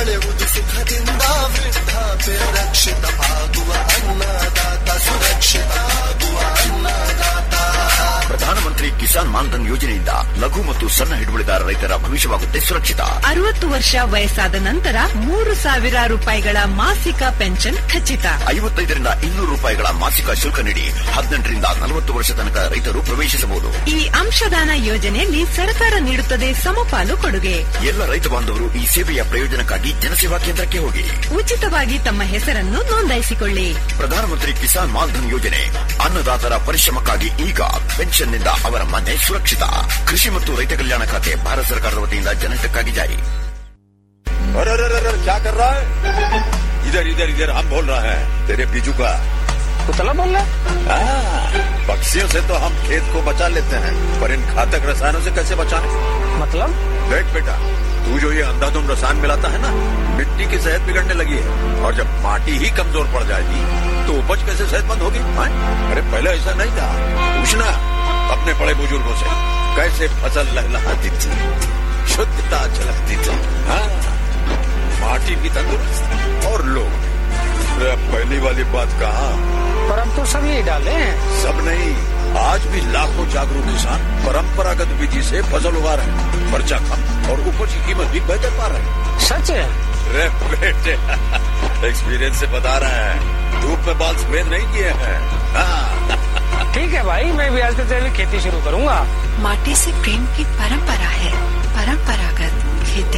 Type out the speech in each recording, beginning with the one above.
ಬಾಳೆವುದು ಸುಖದಿಂದ ವೃದ್ಧಾಪ್ಯ ರಕ್ಷಿತ ಆಗುವ ಅನ್ನದಾತ ಸುರಕ್ಷಿತ ಆಗುವ ಅನ್ನದಾತ ಪ್ರಧಾನಮಂತ್ರಿ ಕಿಸಾನ್ ಮಾನ್ಧನ್ ಯೋಜನೆಯಿಂದ ಲಘು ಮತ್ತು ಸಣ್ಣ ಹಿಡುವಳಿದಾರ ರೈತರ ಭವಿಷ್ಯವಾಗುತ್ತೆ ಸುರಕ್ಷಿತ ಅರವತ್ತು ವರ್ಷ ವಯಸ್ಸಾದ ನಂತರ ಮೂರು ಸಾವಿರ ರೂಪಾಯಿಗಳ ಮಾಸಿಕ ಪೆನ್ಷನ್ ಖಚಿತ ಐವತ್ತೈದರಿಂದ ಇನ್ನೂರು ರೂಪಾಯಿಗಳ ಮಾಸಿಕ ಶುಲ್ಕ ನೀಡಿ ಹದಿನೆಂಟರಿಂದ ನಲವತ್ತು ವರ್ಷ ತನಕ ರೈತರು ಪ್ರವೇಶಿಸಬಹುದು ಈ ಅಂಶದಾನ ಯೋಜನೆಯಲ್ಲಿ ಸರ್ಕಾರ ನೀಡುತ್ತದೆ ಸಮಪಾಲು ಕೊಡುಗೆ ಎಲ್ಲ ರೈತ ಬಾಂಧವರು ಈ ಸೇವೆಯ ಪ್ರಯೋಜನಕ್ಕಾಗಿ ಜನಸೇವಾ ಕೇಂದ್ರಕ್ಕೆ ಹೋಗಿ ಉಚಿತವಾಗಿ ತಮ್ಮ ಹೆಸರನ್ನು ನೋಂದಾಯಿಸಿಕೊಳ್ಳಿ ಪ್ರಧಾನಮಂತ್ರಿ ಕಿಸಾನ್ ಮಾನ್ಧನ್ ಯೋಜನೆ ಅನ್ನದಾತರ ಪರಿಶ್ರಮಕ್ಕಾಗಿ ಈಗ ಪೆನ್ಷನ್ನಿಂದ ಅವರ ಮನೆ ಸುರಕ್ಷಿತ ಕೃಷಿ ಮತ್ತು ರೈತ ಕಲ್ಯಾಣ ಖಾತೆ ಭಾರತ ಸರ್ಕಾರದ ವತಿಯಿಂದ ಜನಹಿತಕ್ಕಾಗಿ ಜಾರಿ अरे अरे अरे अरे, क्या कर रहा है इधर इधर इधर हम बोल रहे हैं तेरे बीजू का कुतला बोल रहा हाँ, पक्षियों से तो हम खेत को बचा लेते हैं पर इन घातक रसायनों से कैसे बचाएं? मतलब देख बेटा तू जो ये अंधाधुंध रसायन मिलाता है ना मिट्टी की सेहत बिगड़ने लगी है और जब माटी ही कमजोर पड़ जाएगी तो उपज कैसे सेहतमंद होगी हाँ? अरे पहले ऐसा नहीं था पूछना अपने बड़े बुजुर्गों से कैसे फसल लहलहाती थी शुद्धता झलकती थी हाँ माटी भी तंदुरुस्त और लोग अरे अब पहली वाली बात कहा पर अब तो सब यही डाले हैं सब नहीं आज भी लाखों जागरूक किसान परंपरागत विधि से फसल उगा रहे हैं खर्चा कम और उपज की कीमत भी बेहतर पा रहे हैं सच है अरे बेटे एक्सपीरियंस से बता रहे हैं धूप में बाल सफेद नहीं किए हैं हाँ, ठीक है भाई मैं भी आज से तेरी खेती शुरू करूंगा माटी से प्रेम की परंपरा है परंपरागत खेती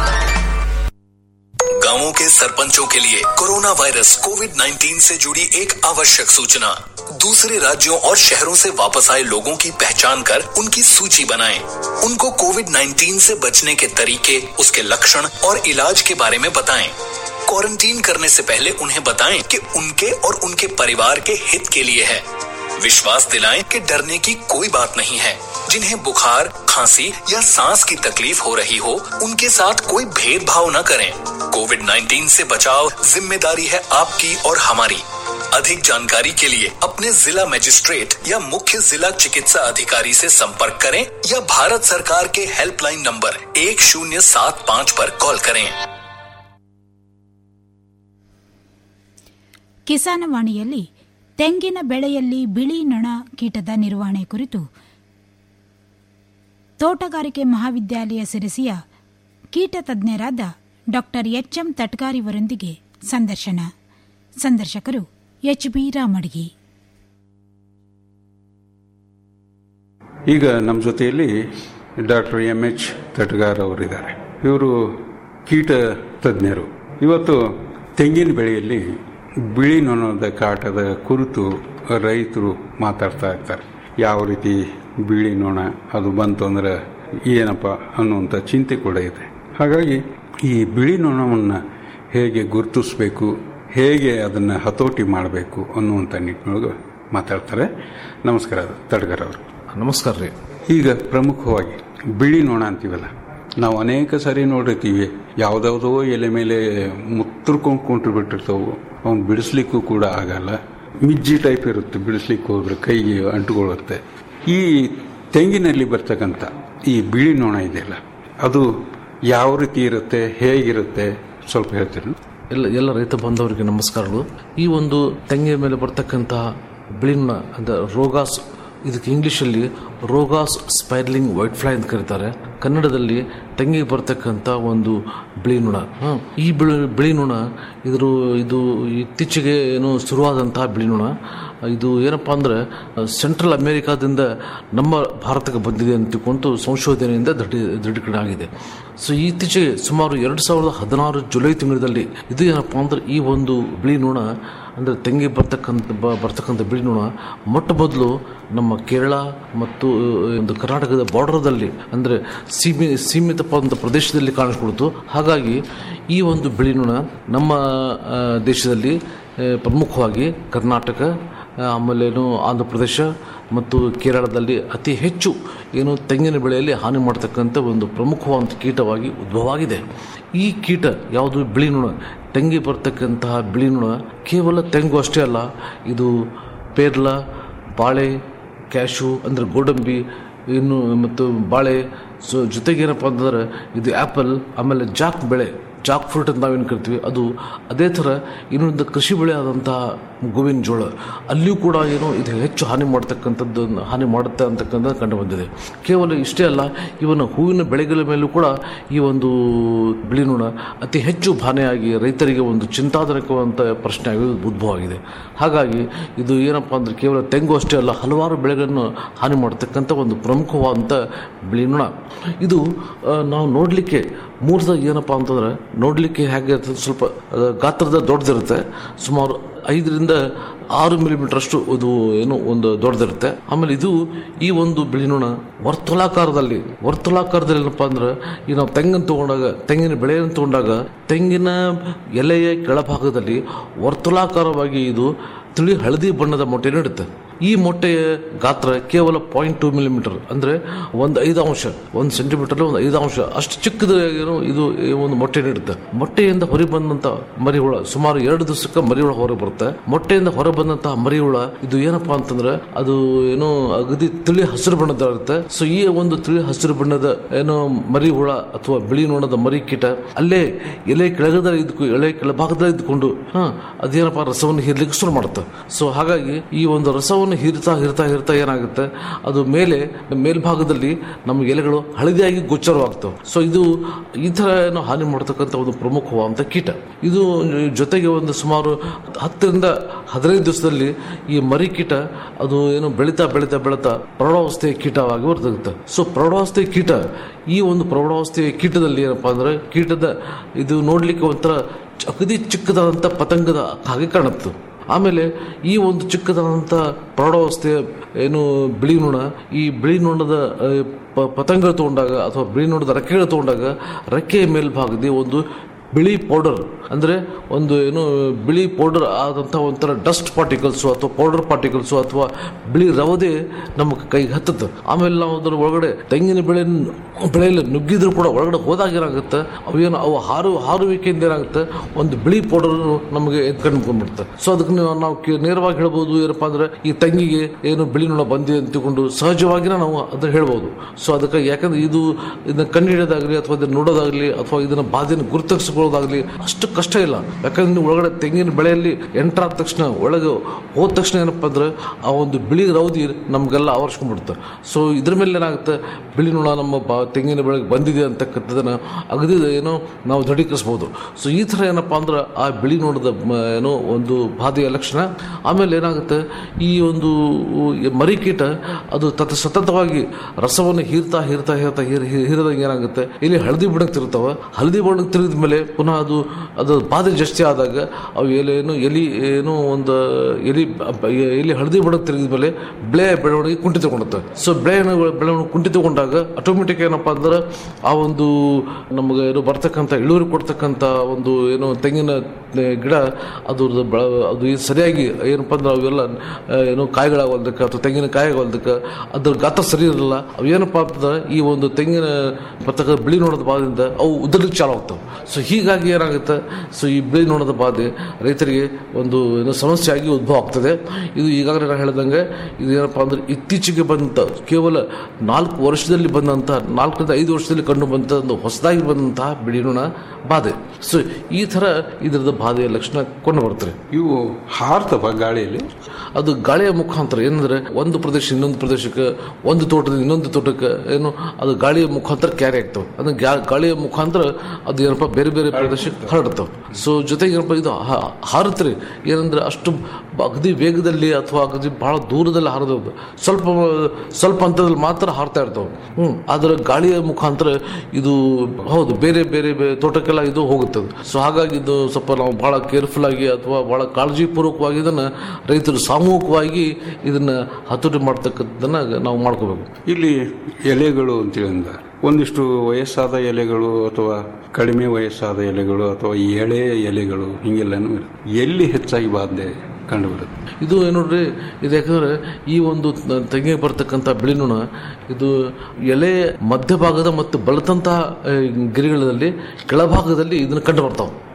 गांवों के सरपंचों के लिए कोरोना वायरस कोविड 19 से जुड़ी एक आवश्यक सूचना दूसरे राज्यों और शहरों से वापस आए लोगों की पहचान कर उनकी सूची बनाएं। उनको कोविड 19 से बचने के तरीके उसके लक्षण और इलाज के बारे में बताएं। क्वारंटीन करने से पहले उन्हें बताएं कि उनके और उनके परिवार के हित के लिए है विश्वास दिलाएं कि डरने की कोई बात नहीं है जिन्हें बुखार खांसी या सांस की तकलीफ हो रही हो उनके साथ कोई भेदभाव न करें कोविड 19 से बचाव जिम्मेदारी है आपकी और हमारी अधिक जानकारी के लिए अपने जिला मजिस्ट्रेट या मुख्य जिला चिकित्सा अधिकारी से संपर्क करें या भारत सरकार के हेल्पलाइन नंबर एक शून्य सात पाँच पर कॉल करें ಕಿಸಾನವಾಣಿಯಲ್ಲಿ ತೆಂಗಿನ ಬೆಳೆಯಲ್ಲಿ ಬಿಳಿ ನೊಣ ಕೀಟದ ನಿರ್ವಹಣೆ ಕುರಿತು ತೋಟಗಾರಿಕೆ ಮಹಾವಿದ್ಯಾಲಯ ಸಿರಿಸಿಯ ಕೀಟ ತಜ್ಞರಾದ ಡಾಕ್ಟರ್ ಎಚ್ಎಂ ತಟ್ಗಾರಿವರೊಂದಿಗೆ ಸಂದರ್ಶನ ಸಂದರ್ಶಕರು ಎಚ್ ಬಿ ರಾಮಡ್ಗಿ ಈಗ ನಮ್ಮ ಜೊತೆಯಲ್ಲಿ ಡಾಕ್ಟರ್ ಎಂ ಎಚ್ ತಟ್ಗಾರ್ ಅವರಿದ್ದಾರೆ ಇವರು ಕೀಟ ತಜ್ಞರು ಇವತ್ತು ತೆಂಗಿನ ಬೆಳೆಯಲ್ಲಿ ಬಿಳಿ ನೊಣದ ಕಾಟದ ಕುರಿತು ರೈತರು ಮಾತಾಡ್ತಾ ಇರ್ತಾರೆ ಯಾವ ರೀತಿ ಬಿಳಿ ನೊಣ ಅದು ಬಂತು ಅಂದ್ರೆ ಏನಪ್ಪ ಅನ್ನುವಂಥ ಚಿಂತೆ ಕೂಡ ಇದೆ ಹಾಗಾಗಿ ಈ ಬಿಳಿ ನೊಣವನ್ನು ಹೇಗೆ ಗುರುತಿಸಬೇಕು ಹೇಗೆ ಅದನ್ನು ಹತೋಟಿ ಮಾಡಬೇಕು ಅನ್ನುವಂಥ ನಿಟ್ಟಿನೊಳಗೆ ಮಾತಾಡ್ತಾರೆ ನಮಸ್ಕಾರ ತಡ್ಗರ್ ಅವರು ನಮಸ್ಕಾರ ರೀ ಈಗ ಪ್ರಮುಖವಾಗಿ ಬಿಳಿ ನೊಣ ಅಂತೀವಲ್ಲ ನಾವು ಅನೇಕ ಸಾರಿ ನೋಡಿರ್ತೀವಿ ಯಾವುದಾವುದೋ ಎಲೆ ಮೇಲೆ ಮುತ್ತರ್ಕೊಂಡು ಕುಂಟು ಬಿಟ್ಟಿರ್ತಾವೆ ಅವ್ನು ಬಿಡಿಸ್ಲಿಕ್ಕೂ ಕೂಡ ಆಗಲ್ಲ ಮಿಜ್ಜಿ ಟೈಪ್ ಇರುತ್ತೆ ಬಿಡಿಸ್ಲಿಕ್ಕೆ ಹೋದ್ರೆ ಕೈಗೆ ಅಂಟುಕೊಳ್ಳುತ್ತೆ ಈ ತೆಂಗಿನಲ್ಲಿ ಬರ್ತಕ್ಕಂಥ ಈ ಬಿಳಿ ನೊಣ ಇದೆಯಲ್ಲ ಅದು ಯಾವ ರೀತಿ ಇರುತ್ತೆ ಹೇಗಿರುತ್ತೆ ಸ್ವಲ್ಪ ಹೇಳ್ತೀರಿ ಎಲ್ಲ ಎಲ್ಲ ರೈತ ಬಾಂಧವರಿಗೆ ನಮಸ್ಕಾರಗಳು ಈ ಒಂದು ತೆಂಗಿನ ಮೇಲೆ ಬರ್ತಕ್ಕಂತಹ ಬಿಳಿನ ಅಂದ್ರೆ ರೋಗಾಸ್ ಇದಕ್ಕೆ ಇಂಗ್ಲಿಷಲ್ಲಿ ರೋಗಾಸ್ ಸ್ಪೈರ್ಲಿಂಗ್ ವೈಟ್ ಫ್ಲೈ ಅಂತ ಕರೀತಾರೆ ಕನ್ನಡದಲ್ಲಿ ತೆಂಗಿಗೆ ಬರ್ತಕ್ಕಂಥ ಒಂದು ಬಿಳಿ ನುಣ ಹ, ಈ ಬಿಳಿ ಬಿಳಿ ನುಣ ಇದ್ರ ಇದು ಇತ್ತೀಚೆಗೆ ಏನು ಶುರುವಾದಂತಹ ಬಿಳಿ ನುಣ ಇದು ಏನಪ್ಪಾ ಅಂದ್ರೆ ಸೆಂಟ್ರಲ್ ಅಮೆರಿಕಾದಿಂದ ನಮ್ಮ ಭಾರತಕ್ಕೆ ಬಂದಿದೆ ಅಂತ ತಿಳ್ಕೊಂಡು ಸಂಶೋಧನೆಯಿಂದ ದೃಢ ದೃಢೀಕರಣ ಆಗಿದೆ ಸೊ ಇತ್ತೀಚೆಗೆ ಸುಮಾರು ಎರಡು ಸಾವಿರದ ಹದಿನಾರು ಜುಲೈ ತಿಂಗಳಲ್ಲಿ ಇದು ಏನಪ್ಪಾ ಅಂದ್ರೆ ಈ ಒಂದು ಬಿಳಿ ನುಣ ಅಂದರೆ ತೆಂಗಿ ಬರ್ತಕ್ಕಂಥ ಬ- ಬರ್ತಕ್ಕಂಥ ಬಿಳಿ ನುಣ ಮೊಟ್ಟ ಮೊದಲು ನಮ್ಮ ಕೇರಳ ಮತ್ತು ಒಂದು ಕರ್ನಾಟಕದ ಬಾರ್ಡರ್ದಲ್ಲಿ ಅಂದರೆ ಸೀಮಿ ಸೀಮಿತವಾದಂಥ ಪ್ರದೇಶದಲ್ಲಿ ಕಾಣಿಸ್ಕೊಳ್ತು ಹಾಗಾಗಿ ಈ ಒಂದು ಬಿಳಿ ನುಣ ನಮ್ಮ ಆ, ದೇಶದಲ್ಲಿ ಆ, ಪ್ರಮುಖವಾಗಿ ಕರ್ನಾಟಕ ಆ, ಆಮೇಲೇನು ಆಂಧ್ರ ಪ್ರದೇಶ ಮತ್ತು ಕೇರಳದಲ್ಲಿ ಅತಿ ಹೆಚ್ಚು ಏನು ತೆಂಗಿನ ಬೆಳೆಯಲ್ಲಿ ಹಾನಿ ಮಾಡತಕ್ಕಂಥ ಒಂದು ಪ್ರಮುಖವಾದ ಕೀಟವಾಗಿ ಉದ್ಭವವಾಗಿದೆ ಈ ಕೀಟ ಯಾವುದು ಬಿಳಿ ನುಣ ತೆಂಗಿ ಬರ್ತಕ್ಕಂತಹ ಬಿಳಿ ನುಣ ಕೇವಲ ತೆಂಗು ಅಷ್ಟೇ ಅಲ್ಲ ಇದು ಪೇರ್ಲ ಬಾಳೆ ಕ್ಯಾಶು ಅಂದರೆ ಗೋಡಂಬಿ ಇನ್ನು ಮತ್ತು ಬಾಳೆ ಸೊ ಜೊತೆಗೆ ಏನಪ್ಪ ಅಂತಂದ್ರೆ ಇದು ಆ್ಯಪಲ್ ಆಮೇಲೆ ಜಾಕ್ ಬೆಳೆ ಜಾಕ್ ಫ್ರೂಟ್ ಅಂತ ನಾವೇನು ಕರಿತೀವಿ ಅದು ಅದೇ ಥರ ಇನ್ನೊಂದು ಕೃಷಿ ಬೆಳೆ ಆದಂತಹ ಗೋವಿನ ಜೋಳ ಅಲ್ಲಿಯೂ ಕೂಡ ಏನು ಇದು ಹೆಚ್ಚು ಹಾನಿ ಮಾಡ್ತಕ್ಕಂಥದ್ದು ಹಾನಿ ಮಾಡುತ್ತೆ ಅಂತಕ್ಕಂಥದ್ದು ಕಂಡು ಬಂದಿದೆ ಕೇವಲ ಇಷ್ಟೇ ಅಲ್ಲ ಇವನ ಹೂವಿನ ಬೆಳೆಗಳ ಮೇಲೂ ಕೂಡ ಈ ಒಂದು ಬಿಳಿ ನುಣ ಅತಿ ಹೆಚ್ಚು ಹಾನಿಯಾಗಿ ರೈತರಿಗೆ ಒಂದು ಚಿಂತಾಜನಕವಂತ ಪ್ರಶ್ನೆ ಆಗಿ ಉದ್ಭವ ಆಗಿದೆ ಹಾಗಾಗಿ ಇದು ಏನಪ್ಪ ಅಂದ್ರೆ ಕೇವಲ ತೆಂಗು ಅಷ್ಟೇ ಅಲ್ಲ ಹಲವಾರು ಬೆಳೆಗಳನ್ನು ಹಾನಿ ಮಾಡತಕ್ಕಂಥ ಒಂದು ಪ್ರಮುಖವಾದಂಥ ಬಿಳಿ ನುಣ ಇದು ಆ, ನಾವು ನೋಡಲಿಕ್ಕೆ ಮೂರ್ದಾಗ ಏನಪ್ಪ ಅಂತಂದ್ರೆ ನೋಡಲಿಕ್ಕೆ ಹೇಗೆ ಇರ್ತದೆ ಸ್ವಲ್ಪ ಆ, ಗಾತ್ರದ ದೊಡ್ಡದಿರುತ್ತೆ ಸುಮಾರು ಐದರಿಂದ ಆರು ಮಿಲಿಮೀಟರ್ ಅಷ್ಟು ಇದು ಏನು ಒಂದು ದೊಡ್ಡದಿರುತ್ತೆ ಆಮೇಲೆ ಇದು ಈ ಒಂದು ಬಿಳಿ ನುಣ ವರ್ತುಲಾಕಾರದಲ್ಲಿ ವರ್ತುಲಾಕಾರದಲ್ಲಿ ಏನಪ್ಪ ಅಂದ್ರೆ ಈ ನಾವು ತೆಂಗನ್ನು ತಗೊಂಡಾಗ ತೆಂಗಿನ ಬೆಳೆಯನ್ನು ತಗೊಂಡಾಗ ತೆಂಗಿನ ಎಲೆಯ ಕೆಳಭಾಗದಲ್ಲಿ ವರ್ತುಲಾಕಾರವಾಗಿ ಇದು ತಿಳಿ ಹಳದಿ ಬಣ್ಣದ ಮೊಟ್ಟೆ ನೀಡುತ್ತೆ ಈ ಮೊಟ್ಟೆಯ ಗಾತ್ರ ಕೇವಲ ಪಾಯಿಂಟ್ ಟೂ ಮಿಲಿಮೀಟರ್ ಅಂದ್ರೆ ಒಂದು ಐದು ಅಂಶ ಒಂದು ಸೆಂಟಿಮೀಟರ್ ಒಂದು ಐದು ಅಂಶ ಅಷ್ಟು ಚಿಕ್ಕದ ಏನು ಇದು ಈ ಒಂದು ಮೊಟ್ಟೆ ನೀಡುತ್ತೆ ಮೊಟ್ಟೆಯಿಂದ ಹೊರ ಬಂದಂತ ಮರಿಹುಳ ಸುಮಾರು ಎರಡು ದಿವಸಕ್ಕೆ ಮರಿಹುಳ ಹೊರಗೆ ಬರುತ್ತೆ ಮೊಟ್ಟೆಯಿಂದ ಹೊರ ಬಂದಂತಹ ಮರಿಹುಳ ಇದು ಏನಪ್ಪಾ ಅಂತಂದ್ರೆ ಅದು ಏನು ಅಗದಿ ತಿಳಿ ಹಸಿರು ಬಣ್ಣದಾಗಿರುತ್ತೆ ಸೊ ಈ ಒಂದು ತಿಳಿ ಹಸಿರು ಬಣ್ಣದ ಏನು ಮರಿಹುಳ ಅಥವಾ ಬಿಳಿ ನೋಣದ ಮರಿ ಕೀಟ ಅಲ್ಲೇ ಎಲೆ ಕೆಳಗದಲ್ಲಿ ಇದ್ಕು ಎಲೆ ಕೆಳಭಾಗದಲ್ಲಿ ಇದ್ಕೊಂಡು ಹಾ ಅದೇನಪ್ಪ ರಸವನ್ನು ಹೀರ್ಲಿಕ್ಕೆ ಶುರು ಮಾಡುತ್ತೆ ಸೊ ಹಾಗಾಗಿ ಈ ಒಂದು ರಸವನ್ನು ಹೀರ್ತಾ ಹೀರ್ತಾ ಹೀರ್ತಾ ಏನಾಗುತ್ತೆ ಅದು ಮೇಲೆ ಮೇಲ್ಭಾಗದಲ್ಲಿ ನಮ್ಮ ಎಲೆಗಳು ಹಳದಿಯಾಗಿ ಗೋಚರವಾಗ್ತವೆ ಸೊ ಇದು ಈ ತರ ಏನು ಹಾನಿ ಮಾಡತಕ್ಕಂಥ ಒಂದು ಪ್ರಮುಖವಾದಂಥ ಕೀಟ ಇದು ಜೊತೆಗೆ ಒಂದು ಸುಮಾರು ಹತ್ತರಿಂದ ಹದಿನೈದು ದಿವಸದಲ್ಲಿ ಈ ಮರಿ ಕೀಟ ಅದು ಏನು ಬೆಳೀತಾ ಬೆಳೀತಾ ಬೆಳೀತಾ ಪ್ರೌಢಾವಸ್ಥೆಯ ಕೀಟವಾಗಿ ಬರ್ತಗುತ್ತೆ ಸೊ ಪ್ರೌಢಾವಸ್ಥೆಯ ಕೀಟ ಈ ಒಂದು ಪ್ರೌಢಾವಸ್ಥೆಯ ಕೀಟದಲ್ಲಿ ಏನಪ್ಪಾ ಅಂದ್ರೆ ಕೀಟದ ಇದು ನೋಡ್ಲಿಕ್ಕೆ ಒಂಥರ ಅಗದಿ ಚಿಕ್ಕದಾದಂಥ ಪತಂಗದ ಹಾಗೆ ಕಾಣುತ್ತೆ ಆಮೇಲೆ ಈ ಒಂದು ಚಿಕ್ಕದಾದಂಥ ಪ್ರೌಢಾವಸ್ಥೆಯ ಏನು ಬಿಳಿ ನುಣ ಈ ಬಿಳಿ ನುಣದ ಆ, ಪ- ಪತಂಗ ತಗೊಂಡಾಗ ಅಥವಾ ಬಿಳಿ ನುಣದ ರೆಕ್ಕೆಗಳು ತಗೊಂಡಾಗ ರೆಕ್ಕೆಯ ಮೇಲ್ಭಾಗದಲ್ಲಿ ಒಂದು ಬಿಳಿ ಪೌಡರ್ ಅಂದ್ರೆ ಒಂದು ಏನು ಬಿಳಿ ಪೌಡರ್ ಆದಂಥ ಒಂಥರ ಡಸ್ಟ್ ಪಾರ್ಟಿಕಲ್ಸು ಅಥವಾ ಪೌಡರ್ ಪಾರ್ಟಿಕಲ್ಸು ಅಥವಾ ಬಿಳಿ ರವದೆ ನಮ್ಮ ಕೈಗೆ ಹತ್ತುತ್ತೆ ಆಮೇಲೆ ನಾವು ಅದ್ರ ಒಳಗಡೆ ತೆಂಗಿನ ಬೆಳೆ ಬೆಳೆಯಲ್ಲಿ ನುಗ್ಗಿದ್ರು ಕೂಡ ಒಳಗಡೆ ಹೋದಾಗ ಏನಾಗುತ್ತೆ ಅವೇನು ಅವು ಹಾರು ಹಾರುವಿಕೆಯಿಂದ ಏನಾಗುತ್ತೆ ಒಂದು ಬಿಳಿ ಪೌಡರ್ ನಮಗೆ ಕಂಡುಕೊಂಡ್ಬಿಡುತ್ತೆ ಸೊ ಅದಕ್ಕೆ ನಾವು ನಾವು ಕೇ- ನೇರವಾಗಿ ಹೇಳ್ಬೋದು ಏನಪ್ಪಾ ಅಂದ್ರೆ ಈ ತಂಗಿಗೆ ಏನು ಬಿಳಿ ನುಣ ಬಂದಿದೆ ಅಂತ ತಿಳ್ಕೊಂಡು ಸಹಜವಾಗಿನ ನಾವು ಅದನ್ನ ಹೇಳ್ಬೋದು ಸೊ ಅದಕ್ಕೆ ಯಾಕಂದ್ರೆ ಇದು ಇದನ್ನ ಕಂಡುಹಿಡಿಯೋದಾಗಲಿ ಅಥವಾ ಇದನ್ನ ನೋಡೋದಾಗ್ಲಿ ಅಥವಾ ಇದನ್ನ ಬಾಧೆಯನ್ನು ಗುರುತಿಸಿಕೊಳ್ಳೋದಾಗ್ಲಿ ಅಷ್ಟು ಕಷ್ಟ ಇಲ್ಲ ಯಾಕಂದ್ರೆ ನೀವು ಒಳಗಡೆ ತೆಂಗಿನ ಬೆಳೆಯಲ್ಲಿ ಎಂಟರ್ ಆದ ತಕ್ಷಣ ಒಳಗೆ ಹೋದ ತಕ್ಷಣ ಏನಪ್ಪಾ ಅಂದ್ರೆ ಆ ಒಂದು ಬಿಳಿ ರೌದಿ ನಮ್ಗೆಲ್ಲ ಆವರಿಸ್ಕೊಂಡ್ಬಿಡುತ್ತೆ ಸೊ ಇದ್ರ ಮೇಲೆ ಏನಾಗುತ್ತೆ ಬಿಳಿ ನುಣ ನಮ್ಮ ಬಾ- ತೆಂಗಿನ ಬೆಳೆಗೆ ಬಂದಿದೆ ಅಂತಕ್ಕಂಥದ್ದನ್ನ ಅಗದಿ ಏನೋ ನಾವು ದೃಢೀಕರಿಸಬಹುದು ಸೊ ಈ ಥರ ಏನಪ್ಪಾ ಅಂದ್ರೆ ಆ ಬಿಳಿ ನೋಡದ ಮ- ಏನೋ ಒಂದು ಬಾಧೆಯ ಲಕ್ಷಣ ಆಮೇಲೆ ಏನಾಗುತ್ತೆ ಈ ಒಂದು ಈ ಮರಿ ಕೀಟ ಅದು ತತ್ ಸತತವಾಗಿ ರಸವನ್ನು ಹೀರ್ತಾ ಹೀರ್ತಾ ಹೀರ್ತಾ ಹೀರ್ ಹೀರ್- ಹೀರಿದಂಗೆ ಏನಾಗುತ್ತೆ ಇಲ್ಲಿ ಹಳದಿ ಬಣ್ಣಕ್ಕೆ ತಿರುಗ್ತಾವ ಹಳದಿ ಬಣ್ಣಕ್ಕೆ ತಿರುಗಿದ ಮೇಲೆ ಪುನಃ ಅದು ಅದು ಬಾಧೆ ಜಾಸ್ತಿ ಆದಾಗ ಅವು ಎಲೆ ಏನು ಎಲಿ ಏನು ಒಂದು ಎಲಿ ಬ- ಎಲಿ ಹಳದಿ ಬಣ್ಣಕ್ಕೆ ತಿರುಗಿದ ಮೇಲೆ ಬೆಳೆ ಬೆಳವಣಿಗೆ ಕುಂಠಿತಗೊಳ್ಳುತ್ತೆ ಸೊ ಬೆಳೆ ಬೆಳವಣಿಗೆ ಕುಂಠಿತಗೊಂಡಾಗ ಆಟೋಮೆಟಿಕ್ ಏನಪ್ಪಾ ಅಂದ್ರೆ ಆ ಒಂದು ನಮಗೆ ಏನು ಬರ್ತಕ್ಕಂಥ ಇಳುವರಿ ಕೊಡ್ತಕ್ಕಂಥ ಒಂದು ಏನು ತೆಂಗಿನ ಆ, ಗಿಡ ಅದು ಬೆಳ ಅದು ಈ ಸರಿಯಾಗಿ ಏನಪ್ಪ ಅಂದ್ರೆ ಅವೆಲ್ಲ ಆ, ಏನು ಕಾಯಿಗಳಾಗೋದಕ್ಕೆ ಅಥವಾ ತೆಂಗಿನ ಕಾಯಿಗಳದಕ್ಕೆ ಅದ್ರ ಗಾತ್ರ ಸರಿ ಇರಲ್ಲ ಅವು ಏನಪ್ಪ ಅಂತಂದ್ರೆ ಈ ಒಂದು ತೆಂಗಿನ ಬರ್ತಕ್ಕ ಬಿಳಿ ನೋಡದ ಬಾಧೆಯಿಂದ ಅವು ಉದುರ್ಲಿಕ್ಕೆ ಚಾಲು ಆಗ್ತವೆ ಸೊ ಹೀಗಾಗಿ ಏನಾಗುತ್ತೆ ಸೊ ಈ ಬಿಳಿ ನೋಡದ ಬಾಧೆ ರೈತರಿಗೆ ಒಂದು ಏನು ಸಮಸ್ಯೆ ಆಗಿ ಉದ್ಭವ ಆಗ್ತದೆ ಇದು ಈಗಾಗಲೇ ನಾನು ಹೇಳ್ದಂಗೆ ಇದು ಏನಪ್ಪಾ ಅಂದ್ರೆ ಇತ್ತೀಚೆಗೆ ಬಂದಂತ ಕೇವಲ ನಾಲ್ಕು ವರ್ಷದಲ್ಲಿ ಬಂದಂತ ನಾಲ್ಕರಿಂದ ಐದು ವರ್ಷದಲ್ಲಿ ಕಂಡು ಬಂದಂತ ಒಂದು ಹೊಸದಾಗಿ ಬಂದಂತಹ ಬಿಳಿ ನುಣ ಬಾಧೆ ಸೊ ಈ ತರ ಇದರದ ಬಾಧೆಯ ಲಕ್ಷಣ ಕೊಂಡು ಬರ್ತದೆ ಇವು ಹಾರ್ತವ ಗಾಳಿಯಲ್ಲಿ ಅದು ಗಾಳಿಯ ಮುಖಾಂತರ ಏನಂದ್ರೆ ಒಂದು ಪ್ರದೇಶ ಇನ್ನೊಂದು ಪ್ರದೇಶಕ್ಕೆ ಒಂದು ತೋಟದಿಂದ ಇನ್ನೊಂದು ತೋಟಕ್ಕೆ ಏನು ಅದು ಗಾಳಿಯ ಮುಖಾಂತರ ಕ್ಯಾರಿ ಆಗ್ತವೆ ಅಂದ್ರೆ ಗ್ಯಾ- ಗಾಳಿಯ ಮುಖಾಂತರ ಅದು ಏನಪ್ಪ ಬೇರೆ ಬೇರೆ ಪ್ರದೇಶಕ್ಕೆ ಹರಡ್ತವೆ ಸೊ ಜೊತೆಗೆ ಏನಪ್ಪ ಇದು ಹ- ಹಾರುತ್ರಿ ಏನಂದ್ರೆ ಅಷ್ಟು ಅಗದಿ ವೇಗದಲ್ಲಿ ಅಥವಾ ಅಗದಿ ಬಹಳ ದೂರದಲ್ಲಿ ಹಾರದವ್ದು ಸ್ವಲ್ಪ ಸ್ವಲ್ಪ ಹಂತದಲ್ಲಿ ಮಾತ್ರ ಹಾರ್ತಾ ಇರ್ತವೆ ಹ್ಮ್ ಆದ್ರೆ ಗಾಳಿಯ ಮುಖಾಂತರ ಇದು ಹೌದು ಬೇರೆ ಬೇರೆ ಬೇ- ತೋಟಕ್ಕೆಲ್ಲ ಇದು ಹೋಗುತ್ತದೆ ಸೊ ಹಾಗಾಗಿ ಇದು ಸ್ವಲ್ಪ ನಾವು ಬಹಳ ಕೇರ್ಫುಲ್ ಆಗಿ ಅಥವಾ ಬಹಳ ಕಾಳಜಿಪೂರ್ವಕವಾಗಿ ಇದನ್ನ ರೈತರು ಸಾಮೂಹಿಕವಾಗಿ ಇದನ್ನ ಹತೋಟಿ ಮಾಡ್ತಕ್ಕಂಥದ್ದನ್ನ ನಾವು ಮಾಡ್ಕೋಬೇಕು ಇಲ್ಲಿ ಎಲೆಗಳು ಅಂತೇಳಿ ಅಂದ ಒಂದಿಷ್ಟು ವಯಸ್ಸಾದ ಎಲೆಗಳು ಅಥವಾ ಕಡಿಮೆ ವಯಸ್ಸಾದ ಎಲೆಗಳು ಅಥವಾ ಎಳೆ ಎಲೆಗಳು ಹಿಂಗೆಲ್ಲನೂ ಇರುತ್ತೆ. ಎಲ್ಲಿ ಹೆಚ್ಚಾಗಿ ಬಾಧೆ ಕಂಡುಬರುತ್ತೆ ಇದು ಏನು ನೋಡ್ರಿ ಇದು ಯಾಕಂದ್ರೆ ಈ ಒಂದು ತೆಂಗಿಗೆ ಬರ್ತಕ್ಕಂಥ ಬಿಳಿ ನುಣ ಇದು ಎಲೆ ಮಧ್ಯಭಾಗದ ಮತ್ತು ಬಲತಂತಹ ಆ, ಗಿರಿಗಳಲ್ಲಿ ಕೆಳಭಾಗದಲ್ಲಿ ಇದನ್ನ ಕಂಡು ಬರ್ತಾವೆ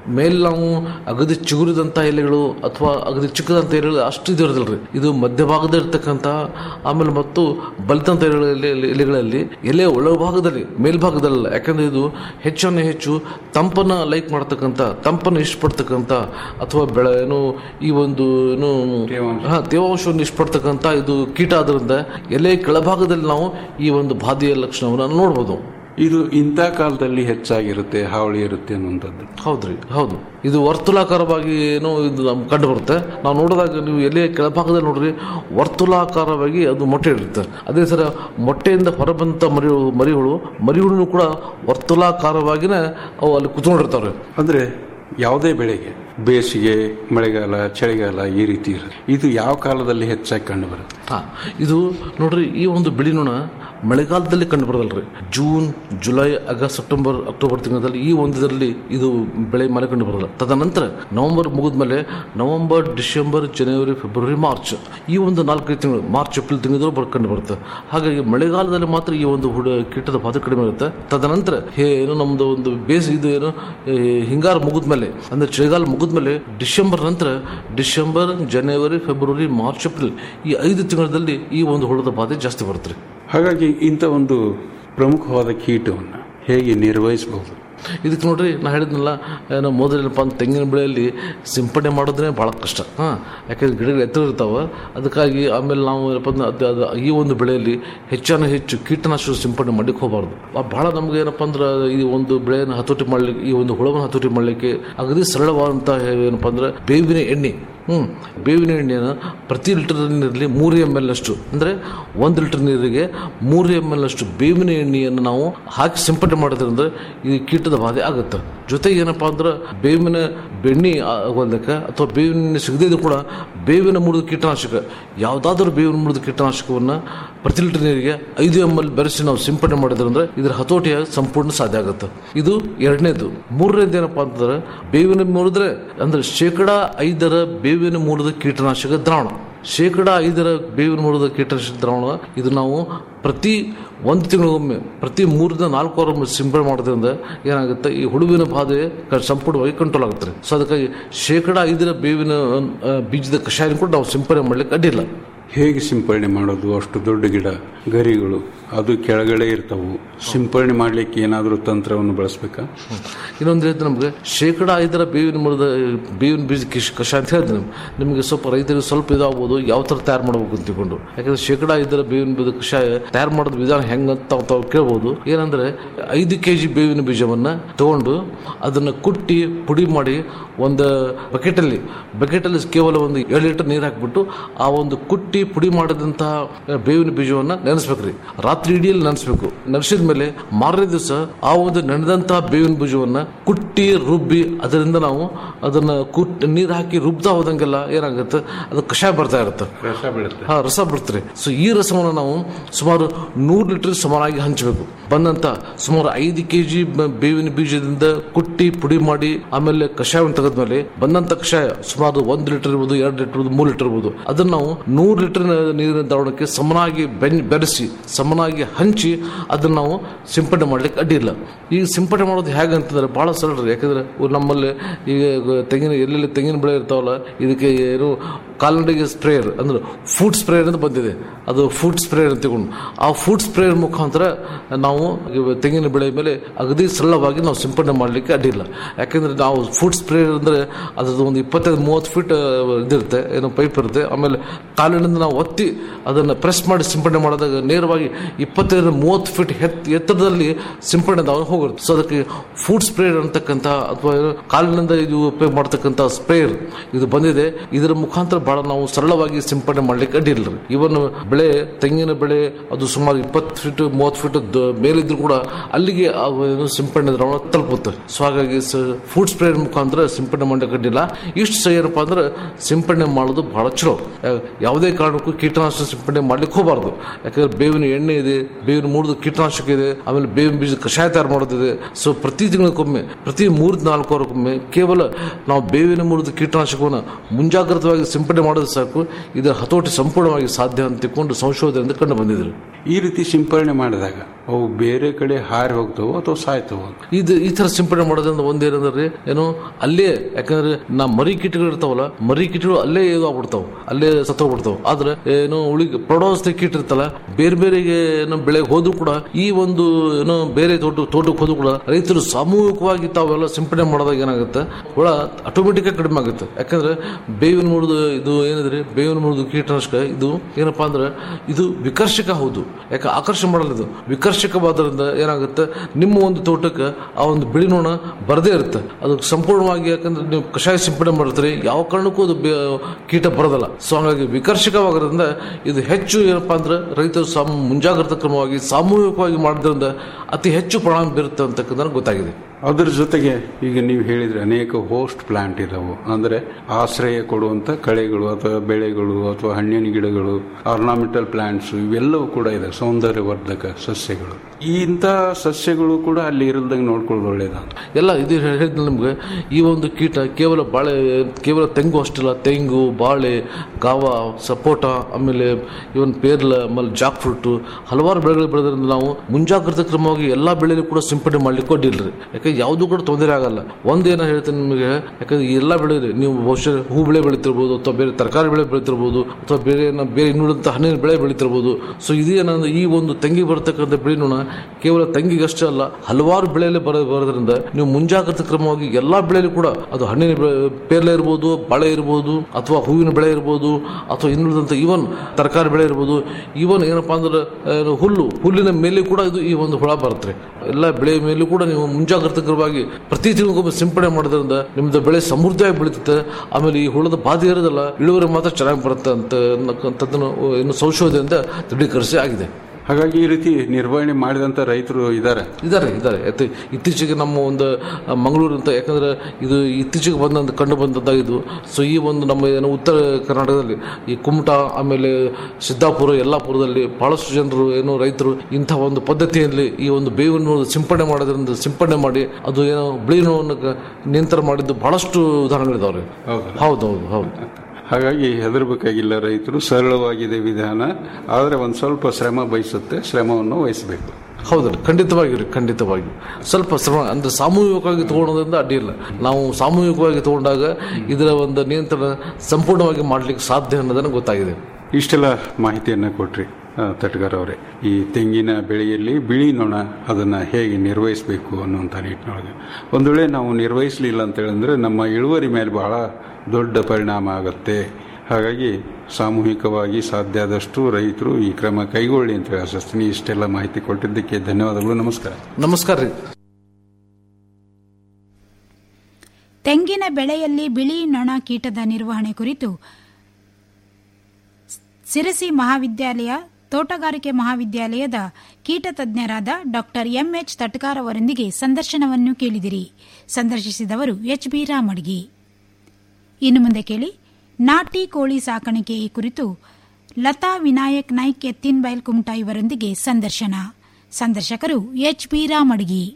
ಮೇಲೆ ನಾವು ಅಗದಿ ಚಿಗುರಿದಂಥ ಎಲೆಗಳು ಅಥವಾ ಅಗದಿ ಚಿಕ್ಕದಂಥ ಎಲೆಗಳು ಅಷ್ಟು ಇದು ಇರೋದಿಲ್ರಿ ಇದು ಮಧ್ಯಭಾಗದ ಇರ್ತಕ್ಕಂಥ ಆಮೇಲೆ ಮತ್ತು ಬಲಿತಂತ ಎಲೆಗಳಲ್ಲಿ ಎಲೆಗಳಲ್ಲಿ ಎಲೆ ಒಳಭಾಗದಲ್ಲಿ ಮೇಲ್ಭಾಗದಲ್ಲ ಯಾಕಂದ್ರೆ ಇದು ಹೆಚ್ಚನ್ನು ಹೆಚ್ಚು ತಂಪನ್ನ ಲೈಕ್ ಮಾಡ್ತಕ್ಕಂಥ ತಂಪನ್ನು ಇಷ್ಟಪಡ್ತಕ್ಕಂಥ ಅಥವಾ ಬೆಳೆ ಏನು ಈ ಒಂದು ಏನು ಹಾ ತೇವಾಂಶವನ್ನು ಇಷ್ಟಪಡ್ತಕ್ಕಂಥ ಇದು ಕೀಟ ಆದ್ರಿಂದ ಎಲೆ ಕೆಳಭಾಗದಲ್ಲಿ ನಾವು ಈ ಒಂದು ಬಾಧೆಯ ಲಕ್ಷಣವನ್ನು ನೋಡ್ಬೋದು ಇದು ಇಂಥ ಕಾಲದಲ್ಲಿ ಹೆಚ್ಚಾಗಿರುತ್ತೆ ಹಾವಳಿ ಇರುತ್ತೆ ಅನ್ನುವಂಥದ್ದು ಹೌದ್ರಿ ಹೌದು ಇದು ವರ್ತುಲಾಕಾರವಾಗಿ ಏನೋ ಇದು ನಮ್ಗೆ ಕಂಡು ಬರುತ್ತೆ ನಾವು ನೋಡಿದಾಗ ನೀವು ಎಲೆಯ ಕೆಳಭಾಗದಲ್ಲಿ ನೋಡ್ರಿ ವರ್ತುಲಾಕಾರವಾಗಿ ಅದು ಮೊಟ್ಟೆ ಇರುತ್ತೆ ಅದೇ ಸರ ಮೊಟ್ಟೆಯಿಂದ ಹೊರಬಂತ ಮರಿ ಮರಿಗಳು ಮರಿಗಳು ಕೂಡ ವರ್ತುಲಾಕಾರವಾಗಿನೇ ಅವು ಅಲ್ಲಿ ಕುತ್ಕೊಂಡಿರ್ತಾವೆ ಅಂದ್ರೆ ಯಾವುದೇ ಬೆಳೆಗೆ ಬೇಸಿಗೆ ಮಳೆಗಾಲ ಚಳಿಗಾಲ ಈ ರೀತಿ ಇರುತ್ತೆ ಇದು ಯಾವ ಕಾಲದಲ್ಲಿ ಹೆಚ್ಚಾಗಿ ಕಂಡು ಬರುತ್ತೆ ಹಾ ಇದು ನೋಡ್ರಿ ಈ ಒಂದು ಬಿಳಿ ನೊಣ ಮಳೆಗಾಲದಲ್ಲಿ ಕಂಡು ಬರೋದಲ್ರಿ June July August September October ತಿಂಗಳಲ್ಲಿ ಈ ಒಂದು ಇದರಲ್ಲಿ ಇದು ಬೆಳೆ ಮಳೆ ಕಂಡು ಬರೋಲ್ಲ ತದನಂತರ ನವೆಂಬರ್ ಮುಗಿದ್ಮೇಲೆ ನವೆಂಬರ್ ಡಿಸೆಂಬರ್ ಜನವರಿ ಫೆಬ್ರವರಿ ಮಾರ್ಚ್ ಈ ಒಂದು ನಾಲ್ಕೈದು ತಿಂಗಳು ಮಾರ್ಚ್ ಏಪ್ರಿಲ್ ತಿಂಗಳು ಬರ್ ಕಂಡು ಬರುತ್ತೆ ಹಾಗಾಗಿ ಮಳೆಗಾಲದಲ್ಲಿ ಮಾತ್ರ ಈ ಒಂದು ಹುಡ ಕೀಟದ ಬಾಧೆ ಕಡಿಮೆ ಇರುತ್ತೆ ತದನಂತರ ಹೇ ಏನು ನಮ್ದು ಒಂದು ಬೇಸ್ ಇದು ಏನು ಈ ಹಿಂಗಾರು ಮುಗಿದ್ಮೇಲೆ ಅಂದ್ರೆ ಚಳಿಗಾಲ ಮುಗಿದ್ಮೇಲೆ ಡಿಸೆಂಬರ್ ನಂತರ ಡಿಸೆಂಬರ್ ಜನವರಿ ಫೆಬ್ರವರಿ ಮಾರ್ಚ್ ಏಪ್ರಿಲ್ ಈ ಐದು ತಿಂಗಳಲ್ಲಿ ಈ ಒಂದು ಹುಳದ ಬಾಧೆ ಜಾಸ್ತಿ ಬರುತ್ತೆ ಹಾಗಾಗಿ ಇಂಥ ಒಂದು ಪ್ರಮುಖವಾದ ಕೀಟವನ್ನು ಹೇಗೆ ನಿರ್ವಹಿಸಬಹುದು ಇದಕ್ಕೆ ನೋಡ್ರಿ ನಾ ಹೇಳಿದ್ನಲ್ಲ ಏನೋ ಮೊದಲೇನಪ್ಪ ಅಂತ ತೆಂಗಿನ ಬೆಳೆಯಲ್ಲಿ ಸಿಂಪಡಣೆ ಮಾಡೋದೇ ಭಾಳ ಕಷ್ಟ ಹಾಂ ಯಾಕಂದ್ರೆ ಗಿಡಗಳು ಎತ್ತರ ಇರ್ತಾವೆ ಅದಕ್ಕಾಗಿ ಆಮೇಲೆ ನಾವು ಏನಪ್ಪ ಅಂದ್ರೆ ಅದು ಅದು ಈ ಒಂದು ಬೆಳೆಯಲ್ಲಿ ಹೆಚ್ಚಾನ ಹೆಚ್ಚು ಕೀಟನಾಶಕ ಸಿಂಪಡಣೆ ಮಾಡ್ಲಿಕ್ಕೆ ಹೋಗಬಾರ್ದು ಭಾಳ ನಮ್ಗೆ ಏನಪ್ಪ ಅಂದ್ರೆ ಈ ಒಂದು ಬೆಳೆಯನ್ನು ಹತೋಟಿ ಮಾಡ್ಲಿಕ್ಕೆ ಈ ಒಂದು ಹುಳವನ್ನು ಹತೋಟಿ ಮಾಡಲಿಕ್ಕೆ ಅಗದಿ ಸರಳವಾದಂಥ ಏನಪ್ಪ ಅಂದ್ರೆ ಬೇವಿನ ಎಣ್ಣೆ ಹ್ಞೂ ಬೇವಿನ ಎಣ್ಣೆಯನ್ನು ಪ್ರತಿ ಲೀಟರ್ ನೀರಲ್ಲಿ ಮೂರು ಎಮ್ ಎಲ್ ಅಷ್ಟು ಅಂದರೆ ಒಂದು ಲೀಟರ್ ನೀರಿಗೆ ಮೂರು ಎಮ್ ಎಲ್ ಅಷ್ಟು ಬೇವಿನ ಎಣ್ಣೆಯನ್ನು ನಾವು ಹಾಕಿ ಸಿಂಪಡಣೆ ಮಾಡೋದ್ರಿಂದ ಈ ಕೀಟದ ಬಾಧೆ ಆಗುತ್ತೆ ಜೊತೆಗೆ ಏನಪ್ಪಾ ಅಂದ್ರೆ ಬೇವಿನ ಬೆಣ್ಣೆ ಆಗೋದಕ್ಕೆ ಅಥವಾ ಬೇವಿನ ಎಣ್ಣೆ ಸಿಗದಿದ್ದು ಕೂಡ ಬೇವಿನ ಮುರಿದ ಕೀಟನಾಶಕ ಯಾವುದಾದ್ರೂ ಬೇವಿನ ಮುರಿದ ಕೀಟನಾಶಕವನ್ನು ಪ್ರತಿ ಲೀಟರ್ ನೀರಿಗೆ ಐದು ಎಮ್ ಎಲ್ ಬೆರೆಸಿ ನಾವು ಸಿಂಪಡಣೆ ಮಾಡಿದ್ರಂದ್ರೆ ಇದರ ಹತೋಟಿಯ ಸಂಪೂರ್ಣ ಸಾಧ್ಯ ಆಗುತ್ತೆ ಇದು ಎರಡನೇದು ಮೂರನೇದು ಏನಪ್ಪಾ ಅಂತಂದ್ರೆ ಬೇವಿನ ಮುರಿದ್ರೆ ಅಂದ್ರೆ ಶೇಕಡ ಐದರ ಬೇವಿನ ಮೂಲದ ಕೀಟನಾಶಕ ದ್ರಾವಣ ಶೇಕಡ ಐದರ ಬೇವಿನ ಮೂಲದ ಕೀಟನಾಶಕ ದ್ರಾವಣ ಇದು ನಾವು ಪ್ರತಿ ಒಂದು ತಿಂಗಳಿಗೊಮ್ಮೆ ಪ್ರತಿ ಮೂರರಿಂದ ನಾಲ್ಕು ವಾರ ಸಿಂಪಡಣೆ ಮಾಡೋದ್ರಿಂದ ಏನಾಗುತ್ತೆ ಈ ಹುಳುವಿನ ಬಾಧೆ ಕ- ಸಂಪೂರ್ಣವಾಗಿ ಕಂಟ್ರೋಲ್ ಆಗುತ್ತೆ ಸೊ ಅದಕ್ಕಾಗಿ ಶೇಕಡ ಐದರ ಬೇವಿನ ಆ, ಬೀಜದ ಕಷಾಯ ಕೂಡ ನಾವು ಸಿಂಪಡಣೆ ಮಾಡ್ಲಿಕ್ಕೆ ಅಡ್ಡಿಲ್ಲ ಹೇಗೆ ಸಿಂಪಡಣೆ ಮಾಡೋದು ಅಷ್ಟು ದೊಡ್ಡ ಗಿಡ ಗರಿಗಳು ಅದು ಕೆಳಗಡೆ ಇರ್ತಾವು ಸಿಂಪಡಣೆ ಮಾಡಲಿಕ್ಕೆ ಏನಾದರೂ ತಂತ್ರವನ್ನು ಬಳಸಬೇಕಾ ಇನ್ನೊಂದು ಹೇಳಿದ್ರೆ ನಮಗೆ ಶೇಕಡ ಐದರ ಬೇವಿನ ಮೂಲದ ಬೇವಿನ ಬೀಜ ಕಿಶ್ ಕಷಾಯ ಅಂತ ಹೇಳಿದ್ರೆ ನಿಮಗೆ ಸ್ವಲ್ಪ ರೈತರಿಗೆ ಸ್ವಲ್ಪ ಇದಾಗ್ಬೋದು ಯಾವ ಥರ ತಯಾರು ಮಾಡಬೇಕು ಅಂತ ತಿಳ್ಕೊಂಡು ಯಾಕಂದ್ರೆ ಶೇಕಡ ಐದರ ಬೇವಿನ ಬೀಜ ಕಷಾಯ ತಯಾರು ಮಾಡೋದು ವಿಧಾನ ಹೆಂಗಂತ ತಾವು ತಾವು ಕೇಳ್ಬೋದು ಏನಂದ್ರೆ ಐದು ಕೆ ಜಿ ಬೇವಿನ ಬೀಜವನ್ನ ತಗೊಂಡು ಅದನ್ನ ಕುಟ್ಟಿ ಪುಡಿ ಮಾಡಿ ಒಂದು ಬಕೆಟಲ್ಲಿ ಬಕೆಟಲ್ಲಿ ಕೇವಲ ಒಂದು ಏಳು ಲೀಟರ್ ನೀರು ಹಾಕ್ಬಿಟ್ಟು ಆ ಒಂದು ಕುಟ್ಟಿ ಪುಡಿ ಮಾಡಿದಂತಹ ಬೇವಿನ ಬೀಜವನ್ನ ನೆನೆಸ್ಬೇಕ್ರಿ ರಾತ್ರಿ ಇಡಿಯಲ್ಲಿ ನೆನೆಸ್ಬೇಕು ನೆನೆಸಿದ ಮೇಲೆ ಮಾರನೇ ದಿವಸ ಆ ಒಂದು ನೆನೆದಂತಹ ಬೇವಿನ ಬೀಜವನ್ನ ಕುಟ್ಟಿ ರುಬ್ಬಿ ಅದರಿಂದ ನಾವು ಅದನ್ನ ಕುಟ್ ನೀರು ಹಾಕಿ ರುಬ್ತಾ ಹೋದಂಗೆಲ್ಲ ಏನಾಗುತ್ತೆ ಅದು ಕಷಾಯ ಬರ್ತಾ ಇರುತ್ತೆ ರಸ ಬೀಳುತ್ತೆ ಹಾ ರಸ ಬಿಡ್ತಾರೆ ಸೊ ಈ ರಸವನ್ನು ನಾವು ಸುಮಾರು ನೂರು ಲೀಟರ್ ಸಮಾನಾಗಿ ಹಂಚಬೇಕು ಬಂದಂತ ಸುಮಾರು ಐದು ಕೆಜಿ ಬೇವಿನ ಬೀಜದಿಂದ ಕುಟ್ಟಿ ಪುಡಿ ಮಾಡಿ ಆಮೇಲೆ ಕಷಾಯವನ್ನು ತೆಗೆದ್ಮೇಲೆ ಬಂದಂತ ಕಷಾಯ ಸುಮಾರು ಒಂದು ಲೀಟರ್ ಇರ್ಬೋದು ಎರಡು ಲೀಟರ್ ಇರ್ಬೋದು ಮೂರು ಲೀಟರ್ ಇರ್ಬೋದು ಅದನ್ನ ನಾವು ನೂರು ಲೀಟರ್ ನೀರಿನ ದ್ರಾವಣಕ್ಕೆ ಸಮನಾಗಿ ಬೆನ್ ಬೆರೆಸಿ ಸಮನಾಗಿ ಹಂಚಿ ಅದನ್ನ ನಾವು ಸಿಂಪಡಣೆ ಮಾಡ್ಲಿಕ್ಕೆ ಅಡ್ಡಿಲ್ಲ ಈಗ ಸಿಂಪಡಣೆ ಮಾಡೋದು ಹೇಗೆ ಅಂತಂದ್ರೆ ಬಹಳ ಸರಳ ರೀ. ಯಾಕಂದ್ರೆ ಇವ್ ನಮ್ಮಲ್ಲಿ ಈಗ ತೆಂಗಿನ ಎಲ್ಲೆಲ್ಲಿ ತೆಂಗಿನ ಬೆಳೆ ಇರ್ತಾವಲ್ಲ ಇದಕ್ಕೆ ಏನು ಕಾಲ್ನಡಿಗೆ ಸ್ಪ್ರೇಯರ್ ಅಂದ್ರೆ ಫುಡ್ ಸ್ಪ್ರೇಯರ್ ಅಂತ ಬಂದಿದೆ ಅದು ಫುಡ್ ಸ್ಪ್ರೇಯರ್ ಅಂತ ತಗೊಂಡು ಆ ಫುಡ್ ಸ್ಪ್ರೇಯರ್ ಮುಖಾಂತರ ನಾವು ಇವ ತೆಂಗಿನ ಬೆಳೆ ಮೇಲೆ ಅಗದಿ ಸರಳವಾಗಿ ನಾವು ಸಿಂಪಡಣೆ ಮಾಡಲಿಕ್ಕೆ ಅಡ್ಡಿಲ್ಲ ಯಾಕೆಂದ್ರೆ ನಾವು ಫುಡ್ ಸ್ಪ್ರೇಯರ್ ಅಂದ್ರೆ ಅದ್ರದ್ದು ಒಂದು ಇಪ್ಪತ್ತೈದು ಮೂವತ್ತು ಫೀಟ್ ಇದಿರುತ್ತೆ ಏನೋ ಪೈಪ್ ಇರುತ್ತೆ ಆಮೇಲೆ ಕಾಲಿನಿಂದ ನಾವು ಒತ್ತಿ ಅದನ್ನು ಪ್ರೆಸ್ ಮಾಡಿ ಸಿಂಪಡಣೆ ಮಾಡಿದಾಗ ನೇರವಾಗಿ ಇಪ್ಪತ್ತೈದು ಮೂವತ್ತು ಫೀಟ್ ಎತ್ ಎತ್ತರದಲ್ಲಿ ಸಿಂಪಡಣೆ ನಾವು ಹೋಗುತ್ತೆ ಸೊ ಅದಕ್ಕೆ ಫುಡ್ ಸ್ಪ್ರೇಯರ್ ಅಂತಕ್ಕಂಥ ಅಥವಾ ಏನು ಕಾಲಿನಿಂದ ಇದು ಉಪಯೋಗ ಮಾಡ್ತಕ್ಕಂಥ ಸ್ಪ್ರೇಯರ್ ಇದು ಬಂದಿದೆ ಇದರ ಮುಖಾಂತರ ಬಹಳ ನಾವು ಸರಳವಾಗಿ ಸಿಂಪಡಣೆ ಮಾಡ್ಲಿಕ್ಕೆ ಅಡ್ಡಿಲ್ಲ ಇವನ್ ಬೆಳೆ ತೆಂಗಿನ ಬೆಳೆ ಅದು ಸುಮಾರು ಇಪ್ಪತ್ತು ಫೀಟ್ ಮೂವತ್ತು ಫೀಟ್ ಮೇಲಿದ್ರು ಕೂಡ ಅಲ್ಲಿಗೆ ಆ ಏನು ಸಿಂಪಡಣೆ ದ್ರಾವಣ ತಲುಪುತ್ತೆ ಸೊ ಹಾಗಾಗಿ ಫುಡ್ ಸ್ಪ್ರೇಯರ್ ಮುಖಾಂತರ ಸಿಂಪಡಣೆ ಮಾಡ್ಲಿಕ್ಕೆ ಅಡ್ಡಿಲ್ಲ ಇಷ್ಟು ಸಹ ಏನಪ್ಪಾ ಅಂದ್ರೆ ಸಿಂಪಡಣೆ ಮಾಡೋದು ಬಹಳ ಚಲೋ ಯಾ- ಯಾವುದೇ ಕಾರಣ ಕಾರಣಕ್ಕೂ ಕೀಟನಾಶಕ ಸಿಂಪಡಣೆ ಮಾಡ್ಲಿಕ್ಕೆ ಹೋಗಬಾರ್ದು ಯಾಕಂದ್ರೆ ಬೇವಿನ ಎಣ್ಣೆ ಇದೆ ಬೇವಿನ ಮೂರ್ದು ಕೀಟನಾಶಕ ಇದೆ ಆಮೇಲೆ ಬೇವಿನ ಬೀಜ ಕಷಾಯ ತಯಾರು ಮಾಡೋದಿದೆ ಸೊ ಪ್ರತಿ ತಿಂಗಳಕ್ಕೊಮ್ಮೆ ಪ್ರತಿ ಮೂರ್ ನಾಲ್ಕು ವಾರಕ್ಕೊಮ್ಮೆ ಕೇವಲ ನಾವು ಬೇವಿನ ಮೂರ್ದು ಕೀಟನಾಶಕವನ್ನು ಮುಂಜಾಗ್ರತವಾಗಿ ಸಿಂಪಡಣೆ ಮಾಡೋದು ಸಾಕು ಇದರ ಹತೋಟಿ ಸಂಪೂರ್ಣವಾಗಿ ಸಾಧ್ಯ ಅಂತ ತಿಳ್ಕೊಂಡು ಸಂಶೋಧನೆಯಿಂದ ಕಂಡು ಬಂದಿದ್ರು ಈ ರೀತಿ ಸಿಂಪರಣೆ ಮಾಡಿದಾಗ ಅವು ಬೇರೆ ಕಡೆ ಹಾರಿ ಹೋಗ್ತವೋ ಅಥವಾ ಸಾಯ್ತವೋ ಇದು ಈ ತರ ಸಿಂಪಡಣೆ ಮಾಡೋದ್ರಿಂದ ಒಂದೇನಂದ್ರೆ ಏನು ಅಲ್ಲೇ ಯಾಕಂದ್ರೆ ನಾ ಮರಿ ಕೀಟಗಳು ಇರ್ತಾವಲ್ಲ ಮರಿ ಕೀಟಗಳು ಅಲ್ಲೇ ಇದು ಆಗ್ಬಿಡ್ತಾವ ಅಲ್ಲೇ ಸತ್ತೋಗ್ಬಿಡ್ತಾವ ಆದ್ರೆ ಏನು ಉಳಿಗೆ ಪ್ರೌಢಾವಸ್ಥೆ ಕೀಟ ಇರ್ತಲ್ಲ ಬೇರೆ ಬೇರೆಗೆ ಏನೋ ಬೆಳೆಗೆ ಹೋದ್ರು ಕೂಡ ಈ ಒಂದು ಏನೋ ಬೇರೆ ತೋಟ ತೋಟಕ್ಕೆ ಹೋದ್ರು ಕೂಡ ರೈತರು ಸಾಮೂಹಿಕವಾಗಿ ತಾವೆಲ್ಲ ಸಿಂಪಡಣೆ ಮಾಡಿದಾಗ ಏನಾಗುತ್ತೆ ಹುಳ ಆಟೋಮೆಟಿಕ್ ಆಗಿ ಕಡಿಮೆ ಆಗುತ್ತೆ ಯಾಕಂದ್ರೆ ಬೇವಿನ ಮುರಿದು ಇದು ಏನಿದ್ರೆ ಬೇವಿನ ಮುರಿದು ಕೀಟನಾಶಕ ಇದು ಏನಪ್ಪಾ ಅಂದ್ರೆ ಇದು ವಿಕರ್ಷಕ ಹೌದು ಯಾಕೆ ಆಕರ್ಷಣೆ ಮಾಡಲ್ಲ ಇದು ವಿಕರ್ಷಕವಾದ್ರಿಂದ ಏನಾಗುತ್ತೆ ನಿಮ್ಮ ಒಂದು ತೋಟಕ್ಕೆ ಆ ಒಂದು ಬಿಳಿ ನೋಣ ಬರದೇ ಇರುತ್ತೆ ಅದು ಸಂಪೂರ್ಣವಾಗಿ ಯಾಕಂದ್ರೆ ನೀವು ಕಷಾಯ ಸಿಂಪಡಣೆ ಮಾಡ್ತೀರಿ ಯಾವ ಕಾರಣಕ್ಕೂ ಅದು ಬೆ- ಕೀಟ ಬರೋದಲ್ಲ ಸೊ ಹಾಗಾಗಿ ವಿಕರ್ಷಕವಾಗಿರೋದ್ರಿಂದ ಇದು ಹೆಚ್ಚು ಏನಪ್ಪಾ ಅಂದ್ರೆ ರೈತರು ಸಾಮ್ ಮುಂಜಾಗ್ರತಾ ಕ್ರಮವಾಗಿ ಸಾಮೂಹಿಕವಾಗಿ ಮಾಡೋದ್ರಿಂದ ಅತಿ ಹೆಚ್ಚು ಪರಿಣಾಮ ಬೀರುತ್ತೆ ಅಂತಕ್ಕಂಥ ಗೊತ್ತಾಗಿದೆ ಅದ್ರ ಜೊತೆಗೆ ಈಗ ನೀವು ಹೇಳಿದ್ರೆ ಅನೇಕ ಹೋಸ್ಟ್ ಪ್ಲಾಂಟ್ ಇದಾವು ಅಂದ್ರೆ ಆಶ್ರಯ ಕೊಡುವಂತ ಕಳೆಗಳು ಅಥವಾ ಬೆಳೆಗಳು ಅಥವಾ ಹಣ್ಣಿನ ಗಿಡಗಳು ಆರ್ನಾಮೆಂಟಲ್ ಪ್ಲಾಂಟ್ಸ್ ಇವೆಲ್ಲವೂ ಕೂಡ ಇದೆ ಸೌಂದರ್ಯವರ್ಧಕ ಸಸ್ಯಗಳು ಈ ಇಂಥ ಸಸ್ಯಗಳು ಕೂಡ ಅಲ್ಲಿ ಇರಲ್ದಂಗೆ ನೋಡ್ಕೊಳ್ಳೋದು ಒಳ್ಳೇದಂತ ಎಲ್ಲ ಇದು ಹೇಳಿದ್ನ ನಿಮ್ಗೆ ಈ ಒಂದು ಕೀಟ ಕೇವಲ ಬಾಳೆ ಕೇವಲ ತೆಂಗು ಅಷ್ಟಲ್ಲ ತೆಂಗು ಬಾಳೆ ಗಾವ ಸಪೋಟ ಆಮೇಲೆ ಇವನ್ ಪೇರ್ಲ ಆಮೇಲೆ ಜಾಕ್ ಫ್ರೂಟ್ ಹಲವಾರು ಬೆಳೆಗಳು ಬೆಳೆದ್ರಿಂದ ನಾವು ಮುಂಜಾಗ್ರತಾ ಕ್ರಮವಾಗಿ ಎಲ್ಲಾ ಬೆಳೆಗಳು ಕೂಡ ಸಿಂಪಡಣೆ ಮಾಡ್ಲಿಕ್ಕೆ ಕೊಟ್ಟಿಲ್ರಿ ಯಾಕಂದ್ರೆ ಯಾವುದು ಕೂಡ ತೊಂದರೆ ಆಗಲ್ಲ ಒಂದೇನ ಹೇಳ್ತೇನೆ ನಿಮಗೆ ಯಾಕಂದ್ರೆ ಈ ಎಲ್ಲಾ ಬೆಳೆ ನೀವು ಬಹುಶಃ ಹೂ ಬೆಳೆ ಬೆಳಿತಿರ್ಬೋದು ಅಥವಾ ಬೇರೆ ತರಕಾರಿ ಬೆಳೆ ಬೆಳಿತಿರ್ಬೋದು ಅಥವಾ ಬೇರೆ ಏನ- ಬೇರೆ ಇನ್ನುಳಿದಂತ ಹಣ್ಣಿನ ಬೆಳೆ ಬೆಳಿತಿರ್ಬೋದು ಸೊ ಇದೇನಂದ್ರೆ ಈ ಒಂದು ತೆಂಗಿ ಬರ್ತಕ್ಕಂಥ ಬೆಳೆನೂ ಕೇವಲ ತೆಂಗಿಗಷ್ಟೇ ಅಲ್ಲ ಹಲವಾರು ಬೆಳೆಯಲ್ಲಿ ಬರ ಬರೋದ್ರಿಂದ ನೀವು ಮುಂಜಾಗ್ರತಾ ಕ್ರಮವಾಗಿ ಎಲ್ಲಾ ಬೆಳೆಯಲ್ಲೂ ಕೂಡ ಅದು ಹಣ್ಣಿನ ಬೆಳೆ ಪೇರ್ಲೆ ಇರ್ಬೋದು ಬಾಳೆ ಇರ್ಬೋದು ಅಥವಾ ಹೂವಿನ ಬೆಳೆ ಇರ್ಬೋದು ಅಥವಾ ಇನ್ನುಳಿದಂತ ಇವನ್ ತರಕಾರಿ ಬೆಳೆ ಇರ್ಬೋದು ಇವನ್ ಏನಪ್ಪಾ ಅಂದ್ರೆ ಏನು ಹುಲ್ಲು ಹುಲ್ಲಿನ ಮೇಲೆ ಕೂಡ ಇದು ಈ ಒಂದು ಹುಳ ಬರುತ್ತೆ ಎಲ್ಲ ಬೆಳೆ ಮೇಲೂ ಕೂಡ ನೀವು ಮುಂಜಾಗ್ರತಕರವಾಗಿ ಪ್ರತಿ ತಿಂಗಳಿಗೊಮ್ಮೆ ಸಿಂಪಡಣೆ ಮಾಡೋದ್ರಿಂದ ನಿಮ್ದು ಬೆಳೆ ಸಮೃದ್ಧಿಯಾಗಿ ಬೆಳೀತದೆ ಆಮೇಲೆ ಈ ಹುಳದ ಬಾಧೆ ಇರೋದಲ್ಲ ಇಳುವರಿ ಮಾತ್ರ ಚೆನ್ನಾಗಿ ಬರುತ್ತೆ ಅಂತ ಅನ್ನಕ್ಕಂಥದ್ದನ್ನು ಇನ್ನು ಸಂಶೋಧನೆಯಿಂದ ದೃಢೀಕರಿಸಿ ಆಗಿದೆ ಹಾಗಾಗಿ ಈ ರೀತಿ ನಿರ್ವಹಣೆ ಮಾಡಿದಂತ ರೈತರು ಇದ್ದಾರೆ ಇದ್ದಾರೆ ಇದ್ದಾರೆ ಯಾಕೆ ಇತ್ತೀಚೆಗೆ ನಮ್ಮ ಒಂದು ಆ, ಮಂಗಳೂರು ಅಂತ ಯಾಕಂದ್ರೆ ಇದು ಇತ್ತೀಚೆಗೆ ಬಂದಂತ ಕಂಡು ಬಂದದ್ದ ಇದು ಸೊ ಈ ಒಂದು ನಮ್ಮ ಏನು ಉತ್ತರ ಕರ್ನಾಟಕದಲ್ಲಿ ಈ ಕುಮಟಾ ಆಮೇಲೆ ಸಿದ್ದಾಪುರ ಯಲ್ಲಾಪುರದಲ್ಲಿ ಬಹಳಷ್ಟು ಜನರು ಏನು ರೈತರು ಇಂಥ ಒಂದು ಪದ್ಧತಿಯಲ್ಲಿ ಈ ಒಂದು ಬೇವಿನ ಸಿಂಪಡಣೆ ಮಾಡೋದ್ರಿಂದ ಸಿಂಪಡಣೆ ಮಾಡಿ ಅದು ಏನೋ ಬಿಳಿ ನೋವನ್ನು ಕ- ನಿಯಂತ್ರಣ ಮಾಡಿದ್ದು ಬಹಳಷ್ಟು ಉದಾಹರಣೆಗಳಿದಾವೆ ಹೌದು ಹೌದು ಹೌದು ಹಾಗಾಗಿ ಹೆದರ್ಬೇಕಾಗಿಲ್ಲ ರೈತರು ಸರಳವಾಗಿದೆ ವಿಧಾನ ಆದರೆ ಒಂದು ಸ್ವಲ್ಪ ಶ್ರಮ ಬಯಸುತ್ತೆ ಶ್ರಮವನ್ನು ವಹಿಸಬೇಕು ಹೌದಲ್ಲ ಖಂಡಿತವಾಗಿರಿ ಖಂಡಿತವಾಗಿ ಸ್ವಲ್ಪ ಶ್ರಮ ಅಂದ್ರೆ ಸಾಮೂಹಿಕವಾಗಿ ತಗೊಳೋದ್ರಿಂದ ಅಡ್ಡಿ ಇಲ್ಲ ನಾವು ಸಾಮೂಹಿಕವಾಗಿ ತಗೊಂಡಾಗ ಇದರ ಒಂದು ನಿಯಂತ್ರಣ ಸಂಪೂರ್ಣವಾಗಿ ಮಾಡ್ಲಿಕ್ಕೆ ಸಾಧ್ಯ ಅನ್ನೋದನ್ನು ಗೊತ್ತಾಗಿದೆ ಇಷ್ಟೆಲ್ಲ ಮಾಹಿತಿಯನ್ನು ಕೊಟ್ರಿ ಆ, ತಟಗಾರ್ ಅವರೇ ಈ ತೆಂಗಿನ ಬೆಳೆಯಲ್ಲಿ ಬಿಳಿ ನೊಣ ಅದನ್ನು ಹೇಗೆ ನಿರ್ವಹಿಸಬೇಕು ಅನ್ನುವಂಥ ನಿಟ್ಟಿನೊಳಗೆ ಒಂದು ವೇಳೆ ನಾವು ನಿರ್ವಹಿಸಲಿಲ್ಲ ಅಂತ ಹೇಳಿದ್ರೆ ನಮ್ಮ ಇಳುವರಿ ಮೇಲೆ ಬಹಳ ದೊಡ್ಡ ಪರಿಣಾಮ ಆಗುತ್ತೆ ಹಾಗಾಗಿ ಸಾಮೂಹಿಕವಾಗಿ ಸಾಧ್ಯ ಆದಷ್ಟು ರೈತರು ಈ ಕ್ರಮ ಕೈಗೊಳ್ಳಿ ಅಂತ ಹೇಳಿ ಆಶಿಸ್ತೀನಿ ಇಷ್ಟೆಲ್ಲ ಮಾಹಿತಿ ಕೊಟ್ಟಿದ್ದಕ್ಕೆ ಧನ್ಯವಾದಗಳು ನಮಸ್ಕಾರ ನಮಸ್ಕಾರ ರೀ ತೆಂಗಿನ ಬೆಳೆಯಲ್ಲಿ ಬಿಳಿ ನೊಣ ಕೀಟದ ನಿರ್ವಹಣೆ ಕುರಿತು ಸಿರಸಿ ಮಹಾವಿದ್ಯಾಲಯ ತೋಟಗಾರಿಕೆ ಮಹಾವಿದ್ಯಾಲಯದ ಕೀಟ ತಜ್ಞರಾದ ಡಾಕ್ಟರ್ ಎಂಎಚ್ ತಟ್ಕಾರ್ ಅವರೊಂದಿಗೆ ಸಂದರ್ಶನವನ್ನು ಕೇಳಿದಿರಿ ಸಂದರ್ಶಿಸಿದವರು ಎಚ್ ಬಿ ರಾಮಡ್ಗಿ ಇನ್ನು ಮುಂದೆ ಕೇಳಿ ನಾಟಿ ಕೋಳಿ ಸಾಕಾಣಿಕೆ ಈ ಕುರಿತು ಲತಾ ವಿನಾಯಕ್ ನಾಯ್ಕ್ ಎತ್ತಿನ್ಬೈಲ್ ಕುಮಟಾ ಇವರೊಂದಿಗೆ ಸಂದರ್ಶನ ಸಂದರ್ಶಕರು ಎಚ್ ಬಿ ರಾಮಡ್ಗಿ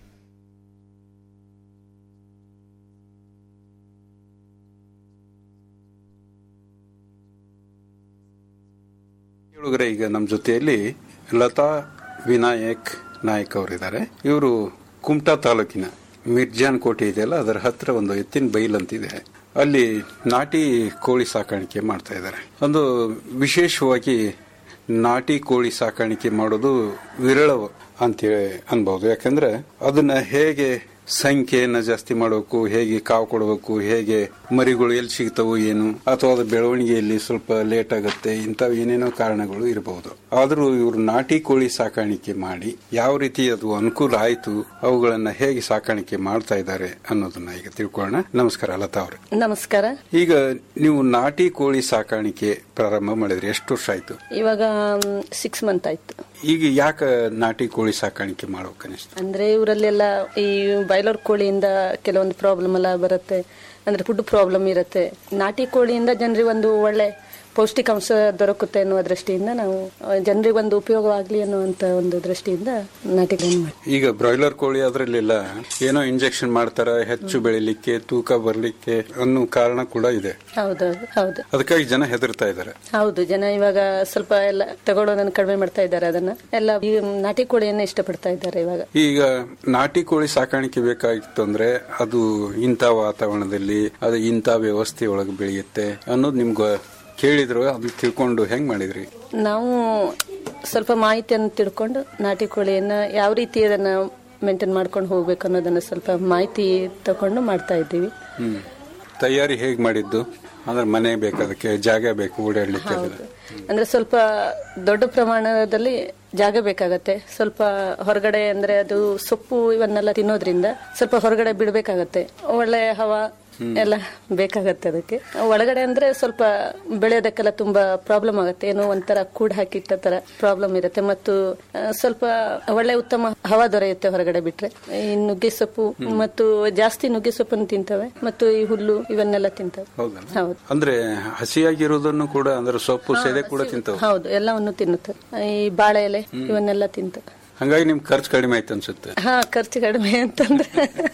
ಹುಡುಗರೆ ಈಗ ನಮ್ಮ ಜೊತೆಯಲ್ಲಿ ಲತಾ ವಿನಾಯಕ್ ನಾಯಕ್ ಅವರಿದ್ದಾರೆ ಇವರು ಕುಮಟಾ ತಾಲೂಕಿನ ಮಿರ್ಜಾನ್ ಕೋಟೆ ಇದೆಯಲ್ಲ ಅದರ ಹತ್ರ ಒಂದು ಎತ್ತಿನ ಬೈಲ್ ಅಂತಿದೆ ಅಲ್ಲಿ ನಾಟಿ ಕೋಳಿ ಸಾಕಾಣಿಕೆ ಮಾಡ್ತಾ ಇದ್ದಾರೆ ಒಂದು ವಿಶೇಷವಾಗಿ ನಾಟಿ ಕೋಳಿ ಸಾಕಾಣಿಕೆ ಮಾಡೋದು ವಿರಳ ಅಂತೇಳಿ ಅನ್ಬಹುದು ಯಾಕಂದ್ರೆ ಅದನ್ನ ಹೇಗೆ ಸಂಖ್ಯೆಯನ್ನ ಜಾಸ್ತಿ ಮಾಡಬೇಕು ಹೇಗೆ ಕಾವು ಕೊಡಬೇಕು ಹೇಗೆ ಮರಿಗಳು ಎಲ್ಲಿ ಸಿಗ್ತವು ಏನು ಅಥವಾ ಅದು ಬೆಳವಣಿಗೆಯಲ್ಲಿ ಸ್ವಲ್ಪ ಲೇಟ್ ಆಗುತ್ತೆ ಇಂಥವು ಏನೇನೋ ಕಾರಣಗಳು ಇರಬಹುದು ಆದ್ರೂ ಇವರು ನಾಟಿ ಕೋಳಿ ಸಾಕಾಣಿಕೆ ಮಾಡಿ ಯಾವ ರೀತಿ ಅದು ಅನುಕೂಲ ಆಯ್ತು ಅವುಗಳನ್ನ ಹೇಗೆ ಸಾಕಾಣಿಕೆ ಮಾಡ್ತಾ ಇದ್ದಾರೆ ಅನ್ನೋದನ್ನ ಈಗ ತಿಳ್ಕೊಳ್ಳೋಣ ನಮಸ್ಕಾರ ಲತಾ ಅವ್ರೆ ನಮಸ್ಕಾರ ಈಗ ನೀವು ನಾಟಿ ಕೋಳಿ ಸಾಕಾಣಿಕೆ ಪ್ರಾರಂಭ ಮಾಡಿದ್ರಿ ಎಷ್ಟು ವರ್ಷ ಆಯ್ತು ಇವಾಗ ಸಿಕ್ಸ್ ಮಂತ್ ಆಯ್ತು ಈಗ ಯಾಕೆ ನಾಟಿ ಕೋಳಿ ಸಾಕಾಣಿಕೆ ಮಾಡ್ಬೇಕನಿಸ್ತು ಅಂದ್ರೆ ಇವರಲ್ಲೆಲ್ಲ ಈ ಬಾಯ್ಲರ್ ಕೋಳಿಯಿಂದ ಕೆಲವೊಂದು ಪ್ರಾಬ್ಲಮ್ ಎಲ್ಲ ಬರುತ್ತೆ ಅಂದ್ರೆ ಫುಡ್ ಪ್ರಾಬ್ಲಮ್ ಇರುತ್ತೆ ನಾಟಿ ಕೋಳಿಯಿಂದ ಜನರಿಗೆ ಒಂದು ಒಳ್ಳೆ ಪೌಷ್ಟಿಕಾಂಶ ದೊರಕುತ್ತೆ ಅನ್ನುವ ದೃಷ್ಟಿಯಿಂದ ನಾವು ಜನರಿಗೆ ಒಂದು ಉಪಯೋಗವಾಗ್ಲಿ ಅನ್ನುವಂತ ಒಂದು ದೃಷ್ಟಿಯಿಂದ ನಾಟಿಗಳನ್ನು ಮಾಡಿ ಈಗ ಬ್ರಾಯ್ಲರ್ ಕೋಳಿ ಅದ್ರಲ್ಲೆಲ್ಲ ಏನೋ ಇಂಜೆಕ್ಷನ್ ಮಾಡ್ತಾರ ಹೆಚ್ಚು ಬೆಳಿಲಿಕ್ಕೆ ತೂಕ ಬರ್ಲಿಕ್ಕೆ ಅನ್ನೋ ಕಾರಣ ಕೂಡ ಇದೆ ಹೌದೌದು ಹೌದು ಅದಕ್ಕಾಗಿ ಜನ ಹೆದರ್ತಾ ಇದ್ದಾರೆ ಹೌದು ಜನ ಇವಾಗ ಸ್ವಲ್ಪ ಎಲ್ಲ ತಗೊಳ್ಳೋದನ್ನ ಕಡಿಮೆ ಮಾಡ್ತಾ ಇದ್ದಾರೆ ಅದನ್ನ ಎಲ್ಲ ಈ ನಾಟಿ ಕೋಳಿಯನ್ನ ಇಷ್ಟಪಡ್ತಾ ಇದ್ದಾರೆ ಇವಾಗ ಈಗ ನಾಟಿ ಕೋಳಿ ಸಾಕಾಣಿಕೆ ಬೇಕಾಗಿತ್ತು ಅಂದ್ರೆ ಅದು ಇಂಥ ವಾತಾವರಣದಲ್ಲಿ ಅದು ಇಂಥ ವ್ಯವಸ್ಥೆ ಒಳಗೆ ಬೆಳೆಯುತ್ತೆ ಅನ್ನೋದು ನಿಮ್ಗೆ ಕೇಳಿದ್ರು ಅದನ್ನ ತಿಳ್ಕೊಂಡು ಹೆಂಗ್ ಮಾಡಿದ್ರಿ ನಾವು ಸ್ವಲ್ಪ ಮಾಹಿತಿಯನ್ನು ತಿಳ್ಕೊಂಡು ನಾಟಿ ಕೋಳಿಯನ್ನ ಯಾವ ರೀತಿ ಅದನ್ನ ಮೇಂಟೈನ್ ಮಾಡ್ಕೊಂಡು ಹೋಗ್ಬೇಕು ಅನ್ನೋದನ್ನ ಸ್ವಲ್ಪ ಮಾಹಿತಿ ತಗೊಂಡು ಮಾಡ್ತಾ ಇದ್ದೀವಿ ಹ್ಮ್ ತಯಾರಿ ಹೇಗ್ ಮಾಡಿದ್ದು ಅಂದ್ರೆ ಮನೆ ಬೇಕು ಅದಕ್ಕೆ ಜಾಗ ಬೇಕು ಓಡಾಡ್ಲಿಕ್ಕೆ ಅದೆಲ್ಲ. ಅಂದ್ರೆ ಸ್ವಲ್ಪ ದೊಡ್ಡ ಪ್ರಮಾಣದಲ್ಲಿ ಜಾಗ ಬೇಕಾಗತ್ತೆ ಸ್ವಲ್ಪ ಹೊರಗಡೆ ಅಂದ್ರೆ ಅದು ಸೊಪ್ಪು ಇವನ್ನೆಲ್ಲ ತಿನ್ನೋದ್ರಿಂದ ಸ್ವಲ್ಪ ಹೊರಗಡೆ ಬಿಡ್ಬೇಕಾಗತ್ತೆ ಒಳ್ಳೆ ಹವಾ ಎಲ್ಲ ಬೇಕಾಗತ್ತೆ ಅದಕ್ಕೆ ಒಳಗಡೆ ಅಂದ್ರೆ ಸ್ವಲ್ಪ ಬೆಳೆಯೋದಕ್ಕೆಲ್ಲ ತುಂಬಾ ಪ್ರಾಬ್ಲಮ್ ಆಗುತ್ತೆ ಏನೋ ಒಂಥರ ಕೂಡ್ ಹಾಕಿಟ್ಟ ತರ ಪ್ರಾಬ್ಲಮ್ ಇರುತ್ತೆ ಮತ್ತು ಆ, ಸ್ವಲ್ಪ ಒಳ್ಳೆ ಉತ್ತಮ ಹವಾ ದೊರೆಯುತ್ತೆ ಹೊರಗಡೆ ಬಿಟ್ರೆ ಈ ನುಗ್ಗೆ ಸೊಪ್ಪು ಮತ್ತು ಜಾಸ್ತಿ ನುಗ್ಗೆ ಸೊಪ್ಪನ್ನು ತಿಂತವೆ ಮತ್ತು ಈ ಹುಲ್ಲು ಇವನ್ನೆಲ್ಲ ತಿಂತವೆ ಹೌದಾ ಹೌದು ಅಂದ್ರೆ ಹಸಿಯಾಗಿರೋದನ್ನು ಕೂಡ ಅಂದ್ರೆ ಸೊಪ್ಪು ಸೆದೆ ಕೂಡ ತಿಂತವೆ ಹೌದು ಎಲ್ಲವನ್ನು ತಿನ್ನುತ್ತೆ ಈ ಬಾಳೆ ಎಲೆ ಇವನ್ನೆಲ್ಲ ತಿಂತ ಹಂಗಾಗಿ ನಿಮ್ ಖರ್ಚು ಕಡಿಮೆ ಆಯ್ತು ಅನ್ಸುತ್ತೆ ಹಾ ಖರ್ಚು ಕಡಿಮೆ ಅಂತಂದ್ರೆ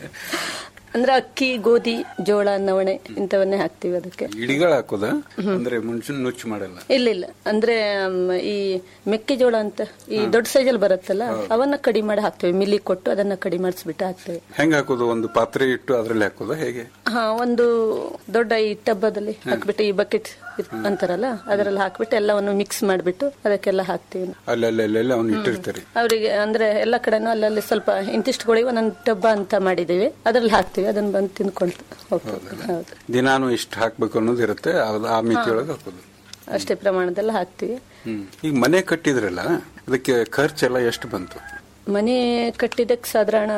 ಅಂದ್ರೆ ಅಕ್ಕಿ ಗೋಧಿ ಜೋಳ ನವಣೆ ಇಂಥವನ್ನೇ ಹಾಕ್ತಿವಿ ಅದಕ್ಕೆ ಇಡಿಗಳು ಹಾಕೋದ ಅಂದ್ರೆ ಮುಂಚೆ ನುಚ್ಚು ಮಾಡಲ್ಲ ಇಲ್ಲ ಇಲ್ಲ ಅಂದ್ರೆ ಮ್, ಈ ಮೆಕ್ಕೆಜೋಳ ಅಂತ ಈ ದೊಡ್ಡ ಸೈಜಲ್ಲಿ ಬರುತ್ತಲ್ಲ ಅವನ್ನ ಕಡಿ ಮಾಡಿ ಹಾಕ್ತೇವೆ ಮಿಲ್ಲಿ ಕೊಟ್ಟು ಅದನ್ನ ಕಡಿ ಮಾಡಿಸ್ಬಿಟ್ಟು ಹಾಕ್ತೇವೆ ಹೆಂಗ್ ಹಾಕೋದು ಒಂದು ಪಾತ್ರೆ ಇಟ್ಟು ಅದ್ರಲ್ಲಿ ಹಾಕೋದ ಹೇಗೆ ಹಾ ಒಂದು ದೊಡ್ಡ ಈ ಟಬ್ಬದಲ್ಲಿ ಹಾಕ್ಬಿಟ್ಟು ಈ ಬಕೆಟ್ ಅಂತಾರಲ್ಲ ಅದರಲ್ಲಿ ಹಾಕ್ಬಿಟ್ಟು ಎಲ್ಲವನ್ನು ಮಿಕ್ಸ್ ಮಾಡಿಬಿಟ್ಟು ಅದಕ್ಕೆಲ್ಲ ಹಾಕ್ತೀವಿ ಅಲ್ಲೆಲ್ಲ ಅವ್ನು ಇಟ್ಟಿರ್ತಾರೆ ಅವರಿಗೆ ಅಂದ್ರೆ ಎಲ್ಲ ಕಡೆನೂ ಅಲ್ಲಲ್ಲಿ ಸ್ವಲ್ಪ ಇಂತಿಷ್ಟುಗಳಿಗೆ ಒಂದೊಂದು ಡಬ್ಬ ಅಂತ ಮಾಡಿದೀವಿ ಅದ್ರಲ್ಲಿ ಹಾಕ್ತಿವಿ ಅದನ್ನ ಬಂದು ತಿನ್ಕೊಂಡು ಹೋಗ್ತದೆ ಹೌದು ದಿನಾನು ಇಷ್ಟು ಹಾಕ್ಬೇಕು ಅನ್ನೋದು ಇರುತ್ತೆ ಅದು ಆ ಮಿತಿಯೊಳಗೆ ಹಾಕೋದು ಅಷ್ಟೇ ಪ್ರಮಾಣದಲ್ಲಿ ಹಾಕ್ತಿವಿ ಹ್ಮ್ ಈಗ ಮನೆ ಕಟ್ಟಿದ್ರಲ್ಲ ಅದಕ್ಕೆ ಖರ್ಚೆಲ್ಲ ಎಷ್ಟು ಬಂತು ಮನೆ ಕಟ್ಟಿದಕ್ಕೆ ಸಾಧಾರಣ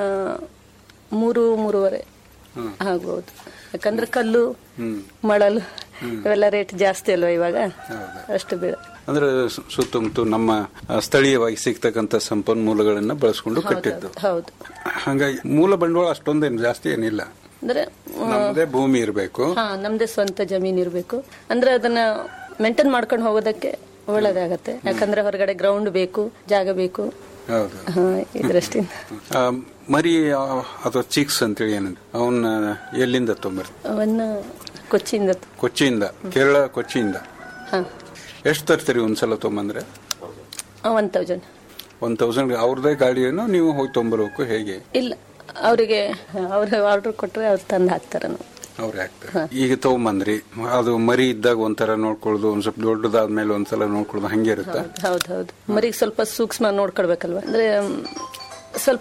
ಮೂರು ಮೂರುವರೆ ಆಗ್ಬಹುದು ಯಾಕಂದ್ರೆ ಕಲ್ಲು ಮಳಲು ಇವೆಲ್ಲ ರೇಟ್ ಜಾಸ್ತಿ ಅಲ್ವಾ ಇವಾಗ ಅಷ್ಟು ಬೀಳ ಅಂದ್ರೆ ಸು- ಸುತ್ತಮುತ್ತ ನಮ್ಮ ಆ, ಸ್ಥಳೀಯವಾಗಿ ಸಿಗ್ತಕ್ಕಂತ ಸಂಪನ್ಮೂಲಗಳನ್ನ ಬಳಸ್ಕೊಂಡು ಕಟ್ಟಿದ್ದು ಹೌದು ಹಂಗಾಗಿ ಮೂಲ ಬಂಡವಾಳ ಅಷ್ಟೊಂದೇನು ಜಾಸ್ತಿ ಏನಿಲ್ಲ ಅಂದ್ರೆ ನಮ್ಮದೇ ಭೂಮಿ ಇರಬೇಕು ಹಾ ನಮ್ದೇ ಸ್ವಂತ ಜಮೀನ್ ಇರಬೇಕು ಅಂದ್ರೆ ಅದನ್ನ ಮೇಂಟೈನ್ ಮಾಡ್ಕೊಂಡು ಹೋಗೋದಕ್ಕೆ ಒಳ್ಳೇದಾಗತ್ತೆ ಯಾಕಂದ್ರೆ ಹೊರಗಡೆ ಗ್ರೌಂಡ್ ಬೇಕು ಜಾಗ ಬೇಕು ಹೌದು ಹಾ ಈ ದೃಷ್ಟಿಯಿಂದ ಆ, ಮರಿ ಆ, ಅಥವಾ ಚಿಕ್ಸ್ ಅಂತೇಳಿ ಏನಂತ ಅವನ್ನ ಎಲ್ಲಿಂದ ತೊಂಬರ್ತೀವಿ ಅವನ್ನ ಕೊಚ್ಚಿಯಿಂದ ಕೊಚ್ಚಿಯಿಂದ ಕೇರಳ ಕೊಚ್ಚಿಯಿಂದ ಹಾ ಎಷ್ಟು ತರ್ತೀರಿ ಒಂದ್ಸಲ ತೊಂಬಂದ್ರೆ ಒನ್ ತೌಸಂಡ್ ಒನ್ ತೌಸಂಡ್ ಅವ್ರದೇ ಗಾಡಿಯನ್ನು ನೀವು ಹೋಗಿ ತೊಂಬರ್ಬೇಕು ಹೇಗೆ ಇಲ್ಲ ಅವರಿಗೆ ಅವ್ರ ಆರ್ಡರ್ ಕೊಟ್ರೆ ಅವ್ರು ತಂದು ಹಾಕ್ತಾರ ಅವ್ರೇ ಹಾಕ್ತಾರೆ ಈಗ ತಗೊಂಬಂದ್ರಿ ಅದು ಮರಿ ಇದ್ದಾಗ ಒಂಥರ ನೋಡ್ಕೊಳ್ಳೋದು ಒಂದ್ ಸ್ವಲ್ಪ ದೊಡ್ಡದಾದ್ಮೇಲೆ ಒಂದ್ಸಲ ನೋಡ್ಕೊಳ್ಳೋದು ಹಂಗೆ ಇರುತ್ತೆ ಹೌದು ಹೌದು ಮರಿಗೆ ಸ್ವಲ್ಪ ಸೂಕ್ಷ್ಮ ನೋಡ್ಕೊಳ್ಬೇಕಲ್ವಾ ಅಂದ್ರೆ ಮ್, ಸ್ವಲ್ಪ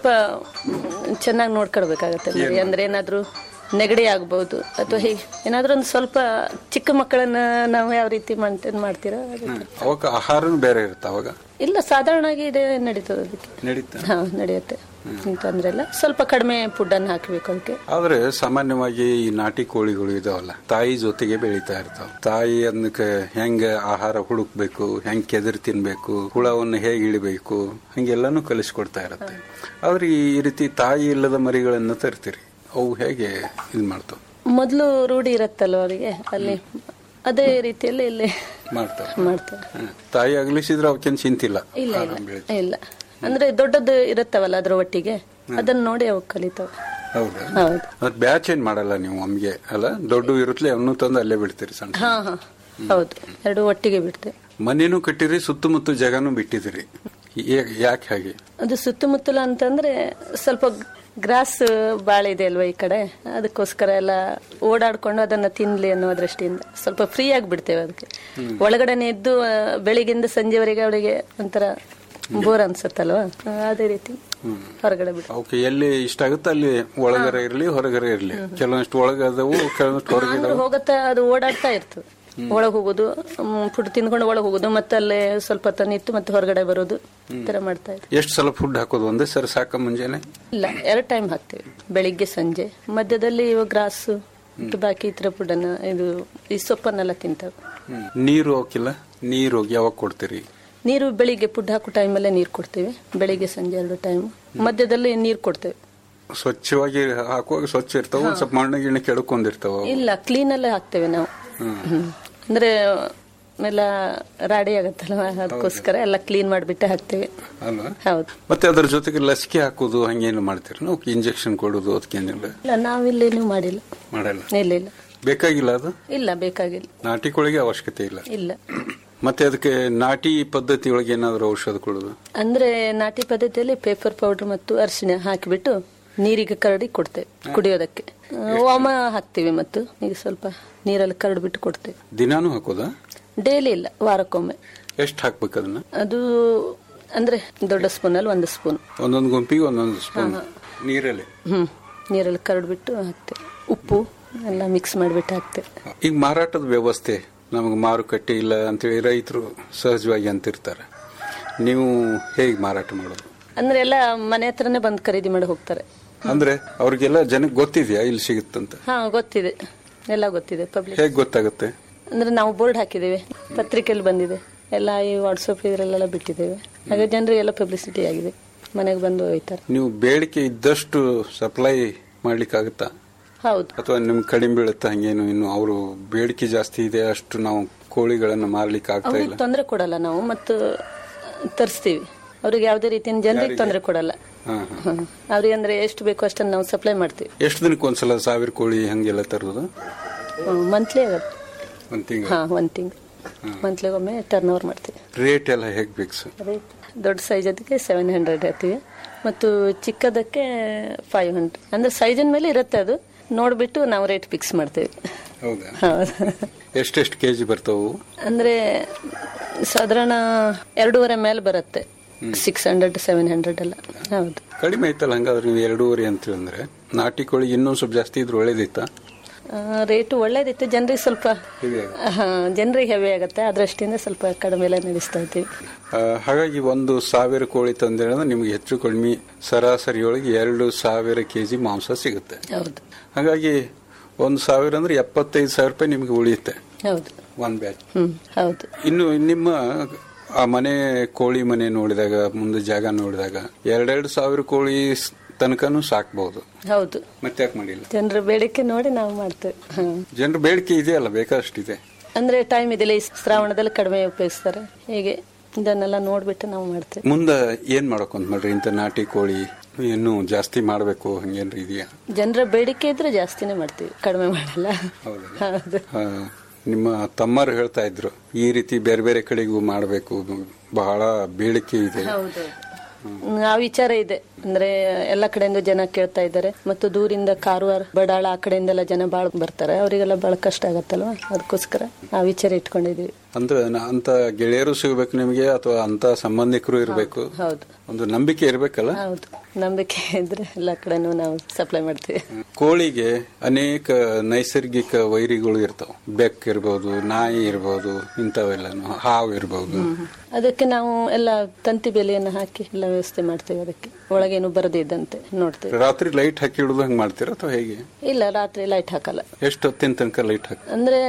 ಚೆನ್ನಾಗಿ ನೋಡ್ಕೊಳ್ಬೇಕಾಗತ್ತೆ ಮರಿ ಅಂದ್ರೆ ಏನಾದ್ರೂ ನೆಗಡಿ ಆಗ್ಬಹುದು ಅಥವಾ ಹೀಗೆ ಏನಾದ್ರೂ ಒಂದು ಸ್ವಲ್ಪ ಚಿಕ್ಕ ಮಕ್ಕಳನ್ನ ನಾವು ಯಾವ ರೀತಿ ಮೇಂಟೈನ್ ಮಾಡ್ತೀರಾ ಅದಕ್ಕೆ. ಅವಾಗ ಆಹಾರನೂ ಬೇರೆ ಇರುತ್ತೆ ಅವಾಗ ಇಲ್ಲ ಸಾಧಾರಣವಾಗಿ ಇದೆ ನಡೀತದೆ ಅದಕ್ಕೆ ನಡೀತಾ ಹಾ ನಡೆಯುತ್ತೆ ತೊಂದ್ರೆ ಇಲ್ಲ ಸ್ವಲ್ಪ ಕಡಿಮೆ ಫುಡ್ ಅನ್ನು ಹಾಕಬೇಕು ಅದಕ್ಕೆ ಆದ್ರೆ ಸಾಮಾನ್ಯವಾಗಿ ಈ ನಾಟಿ ಕೋಳಿಗಳು ಇದಾವಲ್ಲ ತಾಯಿ ಜೊತೆಗೆ ಬೆಳೀತಾ ಇರ್ತಾವ ತಾಯಿ ಅದಕ್ಕೆ ಹೆಂಗ ಆಹಾರ ಹುಡುಕ್ಬೇಕು ಹೆಂಗ್ ಕೆದರ್ ತಿನ್ಬೇಕು ಹುಳವನ್ನು ಹೇಗೆ ಇಳಿಬೇಕು ಹಂಗೆಲ್ಲಾನು ಕಲಿಸ್ಕೊಡ್ತಾ ಇರತ್ತೆ ಆದ್ರೆ ಈ ರೀತಿ ತಾಯಿ ಇಲ್ಲದ ಮರಿಗಳನ್ನ ತರ್ತೀರಿ ಅವು ಹೇಗೆ ಇದ್ ಮಾಡ್ತಾವ ಮೊದಲು ರೂಢಿ ಇರತ್ತಲ್ವ ಅವರಿಗೆ ಅಲ್ಲಿ ಅದೇ ರೀತಿಯಲ್ಲಿ ಇಲ್ಲಿ ಮಾಡ್ತಾವ ಮಾಡ್ತಾರೆ ಹ್ಮ್. ತಾಯಿ ಅಗಲಿಸಿದ್ರೆ ಅವಕ್ಕೇನ್ ಚಿಂತಿಲ್ಲ ಇಲ್ಲ ಆರಾಮ್ ಇಲ್ಲ ಬೆಳೀತಾವ. ಇಲ್ಲ ಅಂದ್ರೆ ದೊಡ್ಡದು ಇರುತ್ತವಲ್ಲ ಅದ್ರ ಒಟ್ಟಿಗೆ ಅದನ್ನ ನೋಡಿ ಅವು ಕಲಿತಾವೆ ಹೌದಾ ಹೌದು ಮತ್ ಬ್ಯಾಚ್ ಏನ್ ಮಾಡಲ್ಲ ನೀವು ಒಮ್ಗೆ ಅಲ್ಲ ದೊಡ್ಡ ಇರುತ್ತಲೆ ಅವನು ತಂದು ಅಲ್ಲೇ ಬಿಡ್ತೀರಿ ಸಣ್ಣ ಹಾ ಹಾ ಹೌದು ಎರಡು ಒಟ್ಟಿಗೆ ಬಿಡ್ತೇವೆ ಮನೇನು ಕಟ್ಟಿರಿ ಸುತ್ತಮುತ್ತ ಜಾಗನೂ ಬಿಟ್ಟಿದಿರಿ ಯಾಕೆ ಹಾಗೆ ಅದು ಸುತ್ತಮುತ್ತಲ ಅಂತಂದ್ರೆ ಸ್ವಲ್ಪ ಗ್ರಾಸ್ ಬಾಳ ಇದೆ ಅಲ್ವಾ ಈ ಕಡೆ ಅದಕ್ಕೋಸ್ಕರ ಎಲ್ಲ ಓಡಾಡ್ಕೊಂಡು ಅದನ್ನ ತಿನ್ಲಿ ಅನ್ನೋ ದೃಷ್ಟಿಯಿಂದ ಸ್ವಲ್ಪ ಫ್ರೀ ಆಗಿ ಬಿಡ್ತೇವೆ ಅದಕ್ಕೆ ಒಳಗಡೆನೆ ಇದ್ದು ಆ, ಬೆಳಿಗ್ಗೆಯಿಂದ ಸಂಜೆವರೆಗೆ ಅವಳಿಗೆ ಒಂಥರ ಬೋರ್ ಅನ್ಸತ್ತಲ್ವಾ ಆ, ಅದೇ ರೀತಿ ಹೊರಗಡೆ ಬಿಡ್ತೇವೆ ಅವಕ್ಕೆ ಎಲ್ಲಿ ಇಷ್ಟ ಆಗುತ್ತೆ ಅಲ್ಲಿ ಒಳಗರೆ ಇರ್ಲಿ ಹೊರಗರೆ ಇರ್ಲಿ ಕೆಲವೊಂದಿಷ್ಟು ಒಳಗದವು ಕೆಲವೊಂದಿಷ್ಟು ಹೊರಗೆ ಅಂದ್ರೆ ಹೋಗತ್ತಾ ಅದು ಓಡಾಡ್ತಾ ಇರ್ತದೆ ಒಳಗೆ ಹೋಗೋದು ಫುಡ್ ತಿನ್ಕೊಂಡು ಒಳಗೆ ಹೋಗೋದು ಮತ್ತೆ ಅಲ್ಲೇ ಸ್ವಲ್ಪ ಹೊತ್ತು ನಿಂತು ಮತ್ತೆ ಹೊರಗಡೆ ಬರೋದು ಈ ತರ ಮಾಡ್ತಾ ಇರ್ತೀವಿ ಎಷ್ಟು ಸಲ ಫುಡ್ ಹಾಕೋದು ಒಂದೇ ಸರಿ ಸಾಕ ಮುಂಜಾನೆ ಇಲ್ಲ ಎರಡು ಟೈಮ್ ಹಾಕ್ತೇವೆ ಬೆಳಿಗ್ಗೆ ಸಂಜೆ ಮಧ್ಯದಲ್ಲಿ ಇವಾಗ ಗ್ರಾಸ್ ಬಾಕಿ ಈ ತರ ಫುಡ್ ಅನ್ನ ಇದು ಈ ಸೊಪ್ಪನ್ನೆಲ್ಲ ತಿಂತವೆ ನೀರು ಅವಕ್ಕಿಲ್ಲ ನೀರು ಯಾವಾಗ ಕೊಡ್ತೀರಿ ನೀರು ಬೆಳಿಗ್ಗೆ ಫುಡ್ ಹಾಕೋ ಟೈಮಲ್ಲೇ ನೀರು ಕೊಡ್ತೇವೆ ಬೆಳಿಗ್ಗೆ ಸಂಜೆ ಎರಡು ಟೈಮ್ ಮಧ್ಯದಲ್ಲಿ ನೀರು ಕೊಡ್ತೇವೆ ಸ್ವಚ್ಛವಾಗಿ ಹಾಕುವಾಗ ಸ್ವಚ್ಛ ಇರ್ತಾವ ಒಂದ್ ಸ್ವಲ್ಪ ಮಣ್ಣು ಗಿಣ್ಣು ಕೆಡ್ಕೊಂಡಿರ್ತಾವ ಅವು. ಇಲ್ಲ ಕ್ಲೀನ್ ಅಲ್ಲೇ ಹಾಕ್ತೇವೆ ನಾವು ಹ್ಮ್. ಅಂದ್ರೆ ಎಲ್ಲ ರಾಡಿ ಆಗತ್ತಲ್ವ ಅದಕ್ಕೋಸ್ಕರ ಎಲ್ಲ ಕ್ಲೀನ್ ಮಾಡಿಬಿಟ್ಟು ಹಾಕ್ತೀವಿ ಅಲ್ವಾ ಹೌದು ಮತ್ತೆ ಅದರ ಜೊತೆಗೆ ಲಸಿಕೆ ಹಾಕೋದು ಹಂಗೇನು ಮಾಡ್ತೀರಿ ನಾವು ಇಂಜೆಕ್ಷನ್ ಕೊಡೋದು ಅದಕ್ಕೇನಿಲ್ಲ ಇಲ್ಲ ನಾವಿಲ್ಲೇನು ಮಾಡಿಲ್ಲ ಮಾಡಲ್ಲ ಇಲ್ಲ ಇಲ್ಲ ಬೇಕಾಗಿಲ್ಲ ಅದು ಇಲ್ಲ ಬೇಕಾಗಿಲ್ಲ ನಾಟಿ ಕೋಳಿಗೆ ಅವಶ್ಯಕತೆ ಇಲ್ಲ ಇಲ್ಲ ಮತ್ತೆ ಅದಕ್ಕೆ ನಾಟಿ ಪದ್ಧತಿ ಒಳಗೆ ಏನಾದರೂ ಔಷಧ ಕೊಡೋದು ಅಂದ್ರೆ ನಾಟಿ ಪದ್ಧತಿಯಲ್ಲಿ ಪೇಪರ್ ಪೌಡರ್ ಮತ್ತು ಅರಿಶಿಣ ಹಾಕಿಬಿಟ್ಟು ನೀರಿಗೆ ಕರಡಿ ಕೊಡ್ತೇವೆ ಕುಡಿಯೋದಕ್ಕೆ ಆ, ವಾಮ ಹಾಕ್ತೀವಿ ಮತ್ತು ಈಗ ಸ್ವಲ್ಪ ನೀರಲ್ಲಿ ಕರಡಿ ಬಿಟ್ಟು ಕೊಡ್ತೇವೆ ದಿನಾನು ಹಾಕೋದಾ ಡೈಲಿ ಇಲ್ಲ ವಾರಕ್ಕೊಮ್ಮೆ ಎಷ್ಟು ಹಾಕ್ಬೇಕು ಅದನ್ನ ಅದು ಅಂದ್ರೆ ದೊಡ್ಡ ಸ್ಪೂನಲ್ಲಿ ಒಂದು ಸ್ಪೂನ್ ಒಂದೊಂದು ಗುಂಪಿಗೆ ಒಂದೊಂದು ಸ್ಪೂನ್ ನೀರಲ್ಲಿ ಹ್ಮ್ ನೀರಲ್ಲಿ ಕರಡಿ ಬಿಟ್ಟು ಹಾಕ್ತೇವೆ ಉಪ್ಪು ಎಲ್ಲ ಮಿಕ್ಸ್ ಮಾಡಿಬಿಟ್ಟು ಹಾಕ್ತೇವೆ ಈಗ ಮಾರಾಟದ ವ್ಯವಸ್ಥೆ ನಮಗೆ ಮಾರುಕಟ್ಟೆ ಇಲ್ಲ ಅಂತೇಳಿ ರೈತರು ಸಹಜವಾಗಿ ಅಂತಿರ್ತಾರೆ ನೀವು ಹೇಗೆ ಮಾರಾಟ ಮಾಡೋದು ಅಂದ್ರೆ ಎಲ್ಲ ಮನೆ ಹತ್ರನೇ ಬಂದು ಖರೀದಿ ಮಾಡಿ ಹೋಗ್ತಾರೆ ಅಂದ್ರೆ ಅವ್ರಿಗೆಲ್ಲ ಜನಕ್ಕೆ ಗೊತ್ತಿದೆಯಾ ಇಲ್ಲಿ ಸಿಗುತ್ತಂತ ಹಾ ಗೊತ್ತಿದೆ ಎಲ್ಲ ಗೊತ್ತಿದೆ ಪಬ್ಲಿಕ್ ಹೇಗೆ ಗೊತ್ತಾಗುತ್ತೆ ಅಂದ್ರೆ ನಾವು ಬೋರ್ಡ್ ಹಾಕಿದ್ದೇವೆ ಪತ್ರಿಕೆಯಲ್ಲಿ ಬಂದಿದೆ ಎಲ್ಲ ಈ ವಾಟ್ಸಪ್ ಇದರಲ್ಲೆಲ್ಲ ಬಿಟ್ಟಿದ್ದೇವೆ ಹಾಗೆ ಜನರಿಗೆಲ್ಲ ಪಬ್ಲಿಸಿಟಿ ಆಗಿದೆ ಮನೆಗೆ ಬಂದು ಒಯ್ತಾರೆ ನೀವು ಬೇಡಿಕೆ ಇದ್ದಷ್ಟು ಸಪ್ಲೈ ಮಾಡ್ಲಿಕ್ಕಾಗುತ್ತಾ ಹೌದು ಅಥವಾ ನಿಮ್ಗೆ ಕಡಿಮೆ ಬೀಳುತ್ತಾ ಹಂಗೇನು ಇನ್ನು ಅವರು ಬೇಡಿಕೆ ಜಾಸ್ತಿ ಇದೆ ಅಷ್ಟು ನಾವು ಕೋಳಿಗಳನ್ನ ಮಾರ್ಲಿಕ್ಕೆ ಆಗ್ತಾ ಅವ್ರಿಗೆ ಇಲ್ಲ ತೊಂದರೆ ಕೊಡಲ್ಲ ನಾವು ಮತ್ತು ತರಿಸ್ತೀವಿ ಅವ್ರಿಗೆ ಯಾವುದೇ ರೀತಿಯ ಜನರಿಗೆ ತೊಂದರೆ ಕೊಡಲ್ಲ ಹಾ, ಹಾ. ಹ್ಮ್. ಅವ್ರಿಗೆ ಅಂದ್ರೆ ಎಷ್ಟು ಬೇಕೋ ಅಷ್ಟನ್ನು ನಾವು ಸಪ್ಲೈ ಮಾಡ್ತೀವಿ ಎಷ್ಟು ದಿನಕ್ಕೆ ಒಂದ್ಸಲ ಸಾವಿರ ಕೋಳಿ ಹಂಗೆಲ್ಲ ತರೋದು ಮಂತ್ಲಿ ಆಗುತ್ತೆ ಒಂದ್ ತಿಂಗಳು ಹಾ ಒಂದ್ ತಿಂಗಳು ಮಂತ್ಲಿಗೊಮ್ಮೆ ಟರ್ನ್ ಓವರ್ ಮಾಡ್ತೀವಿ ರೇಟ್ ಎಲ್ಲ ಹೇಗೆ ಫಿಕ್ಸ್ ರೇಟ್ ದೊಡ್ಡ ಸೈಜ್ ಅದಕ್ಕೆ ಸೆವೆನ್ ಹಂಡ್ರೆಡ್ ಹೇಳ್ತೀವಿ ಮತ್ತು ಚಿಕ್ಕದಕ್ಕೆ ಫೈವ್ ಹಂಡ್ರೆಡ್ ಅಂದ್ರೆ ಸೈಜಿನ ಮೇಲೆ ಇರುತ್ತೆ ಅದು ನೋಡ್ಬಿಟ್ಟು ನಾವು ರೇಟ್ ಫಿಕ್ಸ್ ಮಾಡ್ತೇವೆ ಹೌದಾ ಹೌದು ಎಷ್ಟೆಷ್ಟು ಕೆಜಿ ಬರ್ತಾವು ಅಂದ್ರೆ ಸಾಧಾರಣ ಎರಡೂವರೆ ಮೇಲೆ ಬರುತ್ತೆ ಸಿಕ್ಸ್ ಹಂಡ್ರೆಡ್ ಸೆವೆನ್ ಹಂಡ್ರೆಡ್ ಎಲ್ಲ ಹೌದು ಕಡಿಮೆ ಐತಲ್ಲ ಹಂಗಾದ್ರೆ ನೀವು ಎರಡೂವರೆ ಅಂತ ಅಂದ್ರೆ ನಾಟಿ ಕೋಳಿ ಇನ್ನೂ ಸ್ವಲ್ಪ ಜಾಸ್ತಿ ಇದ್ರೆ ಒಳ್ಳೇದಿತ್ತ ರೇಟು ಒಳ್ಳೇದಿತ್ತು ಜನರಿಗೆ ಸ್ವಲ್ಪ Heavy ಜನರಿಗೆ ಹೆವಿ ಆಗುತ್ತೆ ಅದರಷ್ಟಿಂದ ಸ್ವಲ್ಪ ಕಡಿಮೆ ನಡೆಸ್ತಾ ಇದ್ದೀವಿ ಆ, ಹಾಗಾಗಿ ಒಂದು ಸಾವಿರ ಕೋಳಿ ತಂದ್ರೆ ನಿಮ್ಗೆ ಹೆಚ್ಚು ಕಡಿಮೆ ಸರಾಸರಿ ಒಳಗೆ ಎರಡು ಸಾವಿರ ಕೆಜಿ ಮಾಂಸ ಸಿಗುತ್ತೆ ಹೌದು ಹಾಗಾಗಿ ಒಂದು ಸಾವಿರ ಅಂದ್ರೆ ಎಪ್ಪತ್ತೈದು ಸಾವಿರ ರೂಪಾಯಿ ನಿಮ್ಗೆ ಉಳಿಯುತ್ತೆ ಹೌದು ಒಂದ್ ಬ್ಯಾಚ್ ಹ್ಮ್ ಹೌದು ಇನ್ನು ನಿಮ್ಮ ಆ ಮನೆ ಕೋಳಿ ಮನೆ ನೋಡಿದಾಗ ಮುಂದೆ ಜಾಗ ನೋಡಿದಾಗ ಎರಡೆರಡು ಸಾವಿರ ಕೋಳಿ ಸ್- ತನಕನೂ ಸಾಕ್ಬಹುದು ಹೌದು ಮತ್ತೆ ಯಾಕೆ ಮಾಡಿಲ್ಲ ಜನರ ಬೇಡಿಕೆ ನೋಡಿ ನಾವು ಮಾಡ್ತೇವೆ ಹ್ಮ್. ಜನರ ಬೇಡಿಕೆ ಇದೆಯಲ್ಲ ಬೇಕಷ್ಟಿದೆ ಅಂದ್ರೆ ಟೈಮ್ ಇದೆಲ್ಲ ಈ ಶ್ರಾವಣದಲ್ಲಿ ಕಡಿಮೆ ಉಪಯೋಗಿಸ್ತಾರೆ ಹೀಗೆ ಇದನ್ನೆಲ್ಲ ನೋಡ್ಬಿಟ್ಟು ನಾವು ಮಾಡ್ತೇವೆ ಮುಂದೆ ಏನ್ ಮಾಡಕ್ ಮಾಡ್ರಿ ಇಂಥ ನಾಟಿ ಕೋಳಿ ಇನ್ನು ಜಾಸ್ತಿ ಮಾಡಬೇಕು ಹಂಗೇನ್ರಿ ಇದೆಯಾ ಜನರ ಬೇಡಿಕೆ ಇದ್ರೆ ಜಾಸ್ತಿನೇ ಮಾಡ್ತೀವಿ ಕಡಿಮೆ ಮಾಡಲ್ಲ ಹೌದಾ? ಹೌದು ಆ, ನಿಮ್ಮ ತಮ್ಮರು ಹೇಳ್ತಾ ಇದ್ರು ಈ ರೀತಿ ಬೇರೆ ಬೇರೆ ಕಡೆಗೂ ಮಾಡಬೇಕು ಬಹಳ ಬೇಡಿಕೆ ಇದೆ ಹೌದು ಆ ವಿಚಾರ ಇದೆ ಅಂದ್ರೆ ಎಲ್ಲ ಕಡೆಯಿಂದ ಜನ ಕೇಳ್ತಾ ಇದ್ದಾರೆ ಮತ್ತು ದೂರಿಂದ ಕಾರವಾರ ಬಡಾಳ ಆ ಕಡೆಯಿಂದೆಲ್ಲ ಜನ ಬಾಳ ಬರ್ತಾರೆ ಅವರಿಗೆಲ್ಲ ಬಹಳ ಕಷ್ಟ ಆಗತ್ತಲ್ವಾ ಅದಕ್ಕೋಸ್ಕರ ಆ ವಿಚಾರ ಇಟ್ಕೊಂಡಿದೀವಿ ಅಂದ್ರೆ ನ- ಅಂತ ಗೆಳೆಯರು ಸಿಗ್ಬೇಕು ನಿಮಗೆ ಅಥವಾ ಅಂತ ಸಂಬಂಧಿಕರು ಇರಬೇಕು ಹೌದು ಒಂದು ನಂಬಿಕೆ ಇರ್ಬೇಕಲ್ಲ ಹೌದು ನಂಬಿಕೆ ಇದ್ರೆ ಎಲ್ಲ ಕಡೆನೂ ನಾವು ಸಪ್ಲೈ ಮಾಡ್ತೀವಿ ಕೋಳಿಗೆ ಅನೇಕ ನೈಸರ್ಗಿಕ ವೈರಿಗಳು ಇರ್ತಾವ ಬೆಕ್ ಇರ್ಬೋದು ನಾಯಿ ಇರ್ಬೋದು ಇಂಥವೆಲ್ಲನು ಹಾವು ಇರ್ಬೋದು ಅದಕ್ಕೆ ನಾವು ಎಲ್ಲ ತಂತಿ ಬೇಲಿಯನ್ನು ಹಾಕಿ ಎಲ್ಲ ವ್ಯವಸ್ಥೆ ಮಾಡ್ತೇವೆ ಅದಕ್ಕೆ ಒಳಗೇನು ಬರದೇ ಇದ್ದಂತೆ ನೋಡ್ತೇವೆ ರಾತ್ರಿ ಲೈಟ್ ಹಾಕಿ ಇಡುದು ಹಂಗ್ ಮಾಡ್ತೀರಾ ಅಥವಾ ಹೇಗೆ ಇಲ್ಲ ರಾತ್ರಿ ಲೈಟ್ ಹಾಕಲ್ಲ ಎಷ್ಟು ಹೊತ್ತಿನ ತನಕ ಲೈಟ್ ಹಾಕಿ ಅಂದ್ರೆ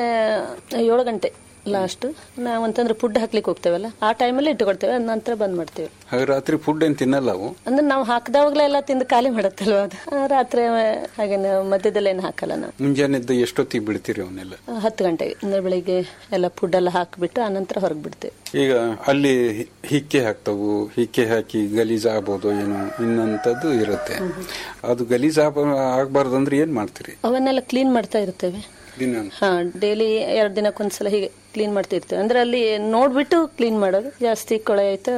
ಏಳು ಗಂಟೆ ಲಾಸ್ಟ್ ನಾವು ಅಂತಂದ್ರೆ ಫುಡ್ ಹಾಕ್ಲಿಕ್ಕೆ ಹೋಗ್ತೇವಲ್ಲ ಆ ಟೈಮಲ್ಲಿ ಇಟ್ಟುಕೊಳ್ತೇವೆ ಅದ್ ನಂತರ ಬಂದ್ ಮಾಡ್ತೇವೆ ಹಾಗೆ ರಾತ್ರಿ ಫುಡ್ ಏನ್ ತಿನ್ನಲ್ಲ ಅವು ಅಂದ್ರೆ ನಾವು ಹಾಕಿದವಾಗಲೇ ಎಲ್ಲ ತಿಂದು ಖಾಲಿ ಮಾಡತ್ತಲ್ವ ಅದು ಆ, ರಾತ್ರಿ ಹಾಗೆ ನಾವು ಮಧ್ಯದಲ್ಲಿ ಏನು ಹಾಕಲ್ಲ ನಾವು ಮುಂಜಾನೆದ್ದು ಎಷ್ಟೊತ್ತಿಗೆ ಬಿಡ್ತೀರಿ ಅವನ್ನೆಲ್ಲ ಆ, ಹತ್ತು ಗಂಟೆಗೆ ಅಂದ್ರೆ ಬೆಳಿಗ್ಗೆ ಎಲ್ಲ ಫುಡ್ ಎಲ್ಲ ಹಾಕಿಬಿಟ್ಟು ಆನಂತರ ಹೊರಗೆ ಬಿಡ್ತೇವೆ ಈಗ ಅಲ್ಲಿ ಹಿಕ್ಕೆ ಹಾಕ್ತಾವು ಹಿಕ್ಕೆ ಹಾಕಿ ಗಲೀಜ್ ಆಗ್ಬೋದು ಏನೋ ಇನ್ನಂತದ್ದು ಇರುತ್ತೆ ಅದು ಗಲೀಜ್ ಆಗ್ಬಾರ್ದು ಅಂದ್ರೆ ಏನ್ ಮಾಡ್ತೀರಿ ಅವನ್ನೆಲ್ಲ ಕ್ಲೀನ್ ಮಾಡ್ತಾ ಇರ್ತೇವೆ ದಿನ ಹಾ ಡೈಲಿ ಎರಡು ದಿನಕ್ಕೊಂದ್ಸಲ ಹೀಗೆ ಕ್ಲೀನ್ ಮಾಡ್ತಾ ಇರ್ತೇವೆ ಅಂದ್ರೆ ಅಲ್ಲಿ ನೋಡ್ಬಿಟ್ಟು ಕ್ಲೀನ್ ಮಾಡೋದು ಜಾಸ್ತಿ ಕೊಳೆ ಆಯ್ತಾ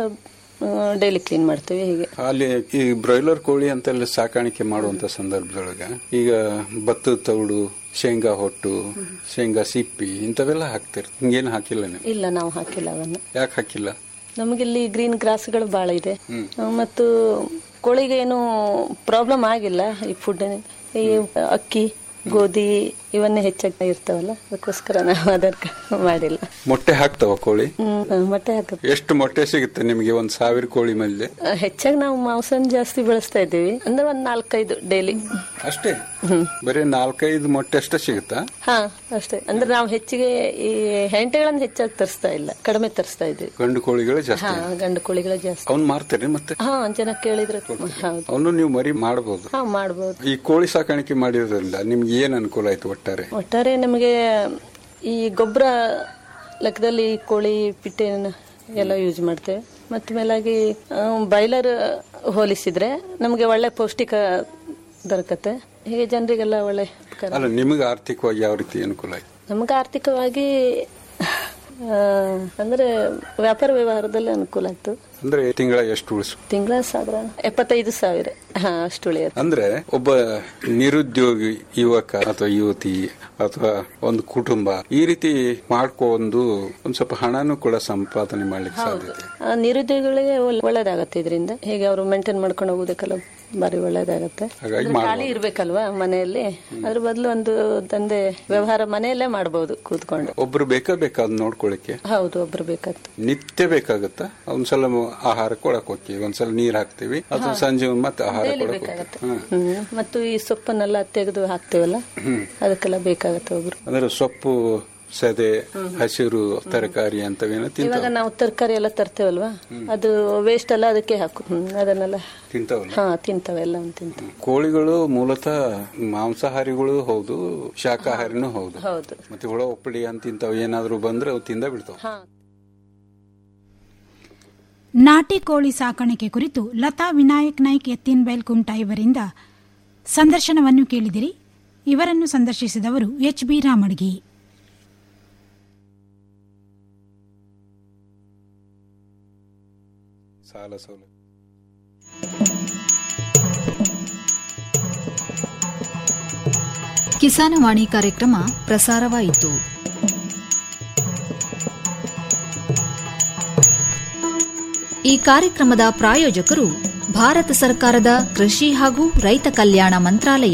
ಡೈಲಿ ಕ್ಲೀನ್ ಮಾಡ್ತೇವೆ ಹೀಗೆ ಅಲ್ಲಿ ಈ ಬ್ರಾಯ್ಲರ್ ಕೋಳಿ ಅಂತೆಲ್ಲ ಸಾಕಾಣಿಕೆ ಮಾಡುವಂತ ಸಂದರ್ಭದೊಳಗ ಈಗ ಭತ್ತದ ತೌಡು ಶೇಂಗಾ ಹೊಟ್ಟು ಶೇಂಗಾ ಸಿಪ್ಪಿ ಇಂಥವೆಲ್ಲ ಹಾಕ್ತಿರ್ ಹಿಂಗೇನು ಹಾಕಿಲ್ಲ ನೀವು ಇಲ್ಲ ನಾವು ಹಾಕಿಲ್ಲ ಅವನ್ನ ಯಾಕೆ ಹಾಕಿಲ್ಲ ನಮಗಿಲ್ಲಿ ಗ್ರೀನ್ ಗ್ರಾಸ್ಗಳು ಬಹಳ ಇದೆ ಆ, ಮತ್ತು ಕೋಳಿಗೆ ಏನು ಪ್ರಾಬ್ಲಮ್ ಆಗಿಲ್ಲ ಈ ಫುಡ್ ಈ ಅಕ್ಕಿ ಗೋಧಿ ಇವನ್ನೇ ಹೆಚ್ಚಾಗಿ ಇರ್ತಾವಲ್ಲ ಅದಕ್ಕೋಸ್ಕರ ನಾವು ಅದಕ್ಕೆ ಮಾಡಿಲ್ಲ ಮೊಟ್ಟೆ ಹಾಕ್ತಾವ ಕೋಳಿ ಹ್ಮ್ ಮೊಟ್ಟೆ ಹಾಕುತ್ತೆ ಎಷ್ಟು ಮೊಟ್ಟೆ ಸಿಗುತ್ತೆ ನಿಮಗೆ ಒಂದ್ ಸಾವಿರ ಕೋಳಿ ಮೇಲೆ ಆ, ಹೆಚ್ಚಾಗಿ ನಾವು ಮಾಂಸನ ಜಾಸ್ತಿ ಬೆಳೆಸ್ತಾ ಇದ್ದೀವಿ ಅಂದ್ರೆ ಒಂದ್ ನಾಲ್ಕೈದು ಡೈಲಿ ಅಷ್ಟೇ ಬರೀ ನಾಲ್ಕೈದು ಮೊಟ್ಟೆ ಅಷ್ಟೇ ಸಿಗುತ್ತಾ ಹಾ ಅಷ್ಟೇ ಅಂದ್ರೆ ನಾವು ಹೆಚ್ಚಿಗೆ ಈ ಹೆಂಟೆಗಳನ್ನ ಹೆಚ್ಚಾಗಿ ತರಿಸ್ತಾ ಇಲ್ಲ ಕಡಿಮೆ ತರಿಸ್ತಾ ಇದ್ದೀವಿ ಗಂಡು ಕೋಳಿಗಳು ಹಾ ಜಾಸ್ತಿ ಗಂಡು ಕೋಳಿಗಳ ಜಾಸ್ತಿ ಅವ್ನ್ ಮಾರ್ತೀರಿ ಮತ್ತೆ ಹಾ ಜನ ಕೇಳಿದ್ರೆ ಹೌದು ಅವನು ನೀವು ಮರಿ ಮಾಡಬಹುದು ಹಾ ಮಾಡ್ಬೋದು ಈ ಕೋಳಿ ಸಾಕಾಣಿಕೆ ಮಾಡಿರೋದ್ರಿಂದ ನಿಮ್ಗೆ ಏನ್ ಅನುಕೂಲ ಆಯ್ತು ಒಟ್ಟಾರೆ ಒಟ್ಟಾರೆ ನಮಗೆ ಈ ಗೊಬ್ಬರ ಲೆಕ್ಕದಲ್ಲಿ ಕೋಳಿ piಟ್ಟೆನ ಎಲ್ಲ ಯೂಸ್ ಮಾಡ್ತೇವೆ ಮತ್ತು ಮೇಲಾಗಿ ಬಾಯ್ಲರ್ ಹೋಲಿಸಿದ್ರೆ ನಮಗೆ ಒಳ್ಳೆ ಪೌಷ್ಟಿಕ ದೊರಕತ್ತೆ ಹೀಗೆ ಜನರಿಗೆಲ್ಲ ಒಳ್ಳೆ ಉಪಕಾರ ಅಲ್ಲ ನಿಮಗೆ ಆರ್ಥಿಕವಾಗಿ ಯಾವ ರೀತಿ ಅನುಕೂಲ ಆಯ್ತು ನಮಗೆ ಆರ್ಥಿಕವಾಗಿ ಆ, ಅಂದ್ರೆ ವ್ಯಾಪಾರ ವ್ಯವಹಾರದಲ್ಲಿ ಅನುಕೂಲ ಆಯ್ತು ಅಂದ್ರೆ ತಿಂಗಳ ಎಷ್ಟು ಉಳಿಸು ತಿಂಗಳ ಸಾಧಾರಣ ಎಪ್ಪತ್ತೈದು ಸಾವಿರ ಹಾ ಅಷ್ಟು ಉಳಿಯುತ್ತೆ ಅಂದ್ರೆ ಒಬ್ಬ ನಿರುದ್ಯೋಗಿ ಯುವಕ ಅಥವಾ ಯುವತಿ ಅಥವಾ ಒಂದು ಕುಟುಂಬ ಈ ರೀತಿ ಮಾಡ್ಕೊಂಡು ಒಂದ್ ಸ್ವಲ್ಪ ಹಣನೂ ಕೂಡ ಸಂಪಾದನೆ ಮಾಡ್ಲಿಕ್ಕೆ ಸಾಧ್ಯತೆ ಆ, ನಿರುದ್ಯೋಗಿಗಳಿಗೆ ಒಳ್ಳೆ- ಒಳ್ಳೇದಾಗತ್ತೆ ಇದರಿಂದ ಹೇಗೆ ಅವರು ಮೇಂಟೈನ್ ಮಾಡ್ಕೊಂಡು ಹೋಗೋದಕ್ಕೆಲ್ಲ ಬಾರಿ ಒಳ್ಳೇದಾಗತ್ತೆ ಹಾಗಾಗಿ ಅಂದ್ರೆ ಮಾಡ್ಬೋದು. ಖಾಲಿ ಇರ್ಬೇಕಲ್ವಾ ಮನೆಯಲ್ಲಿ ಅದ್ರ ಬದಲು ಒಂದು ದಂಧೆ ವ್ಯವಹಾರ ಮನೆಯಲ್ಲೇ ಮಾಡಬಹುದು ಕೂತ್ಕೊಂಡು ಒಬ್ರು ಬೇಕಾ ಬೇಕಾದ್ ನೋಡ್ಕೊಳಕ್ಕೆ ಹೌದು ಒಬ್ರು ಬೇಕಾಗ್ತದೆ ನಿತ್ಯ ಬೇಕಾಗುತ್ತಾ ಒಂದ್ಸಲ ಆಹಾರ ಕೊಡಕ್ ಹೋಗ್ತೀವಿ ಒಂದ್ಸಲ ನೀರ್ ಹಾಕ್ತಿವಿ ಅಥವಾ ಸಂಜೆ ಮತ್ತೆ ಆಹಾರ ಡೈಲಿ ಕೊಡಕ್ ಬೇಕಾಗತ್ತೆ ಹೋಗ್ತೀವಿ ಹ್ಮ್. ಹ್ಮ್ ಮತ್ತು ಈ ಸೊಪ್ಪನ್ನೆಲ್ಲ ತೆಗೆದು ಹಾಕ್ತೇವಲ್ಲ ಹ್ಮ್. ಅದಕ್ಕೆಲ್ಲ ಬೇಕಾಗತ್ತೆ ಒಬ್ರು ಅಂದ್ರೆ ಸೊಪ್ಪು ಸದೆ ಹಸಿರು ತರಕಾರಿ ಅಂತವೇನೋ ಇವಾಗ ತಿಂತಾವ ನಾವು ತರಕಾರಿ ಎಲ್ಲ ತರ್ತೇವಲ್ವಾ ಅದು ವೇಸ್ಟ್ ಎಲ್ಲ ಅದಕ್ಕೆ ಹಾಕು ಹ್ಮ್, ಅದನ್ನೆಲ್ಲ ತಿಂತಾವಲ್ಲ ಹಾ ತಿಂತವೆ ಎಲ್ಲ ತಿಂತವೆ ಕೋಳಿಗಳು ಮೂಲತಃ ಮಾಂಸಾಹಾರಿಗಳು ಹೌದು ಶಾಕಾಹಾರಿನೂ ಹೌದು ಹೌದು ಮತ್ತೆ ಹುಳ ಉಪ್ಪಡಿ ಅಂತ ಇಂಥವು ಏನಾದ್ರೂ ಬಂದ್ರೆ ಅವು ತಿಂದ ಬಿಡ್ತಾವ ಹಾ ನಾಟಿ ಕೋಳಿ ಸಾಕಾಣಿಕೆ ಕುರಿತು ಲತಾ ವಿನಾಯಕ್ ನಾಯ್ಕ್ ಎತ್ತಿನ್ ಬೈಲ್ ಕುಂಟ ಇವರಿಂದ ಸಂದರ್ಶನವನ್ನು ಕೇಳಿದಿರಿ ಇವರನ್ನು ಸಂದರ್ಶಿಸಿದವರು ಎಚ್ ಬಿ ರಾಮಡ್ಗಿ ಸಾಲ ಸೌಲಭ್ಯ ಕಿಸಾನವಾಣಿ ಕಾರ್ಯಕ್ರಮ ಪ್ರಸಾರವಾಯಿತು ಈ ಕಾರ್ಯಕ್ರಮದ ಪ್ರಾಯೋಜಕರು ಭಾರತ ಸರ್ಕಾರದ ಕೃಷಿ ಹಾಗೂ ರೈತ ಕಲ್ಯಾಣ ಮಂತ್ರಾಲಯ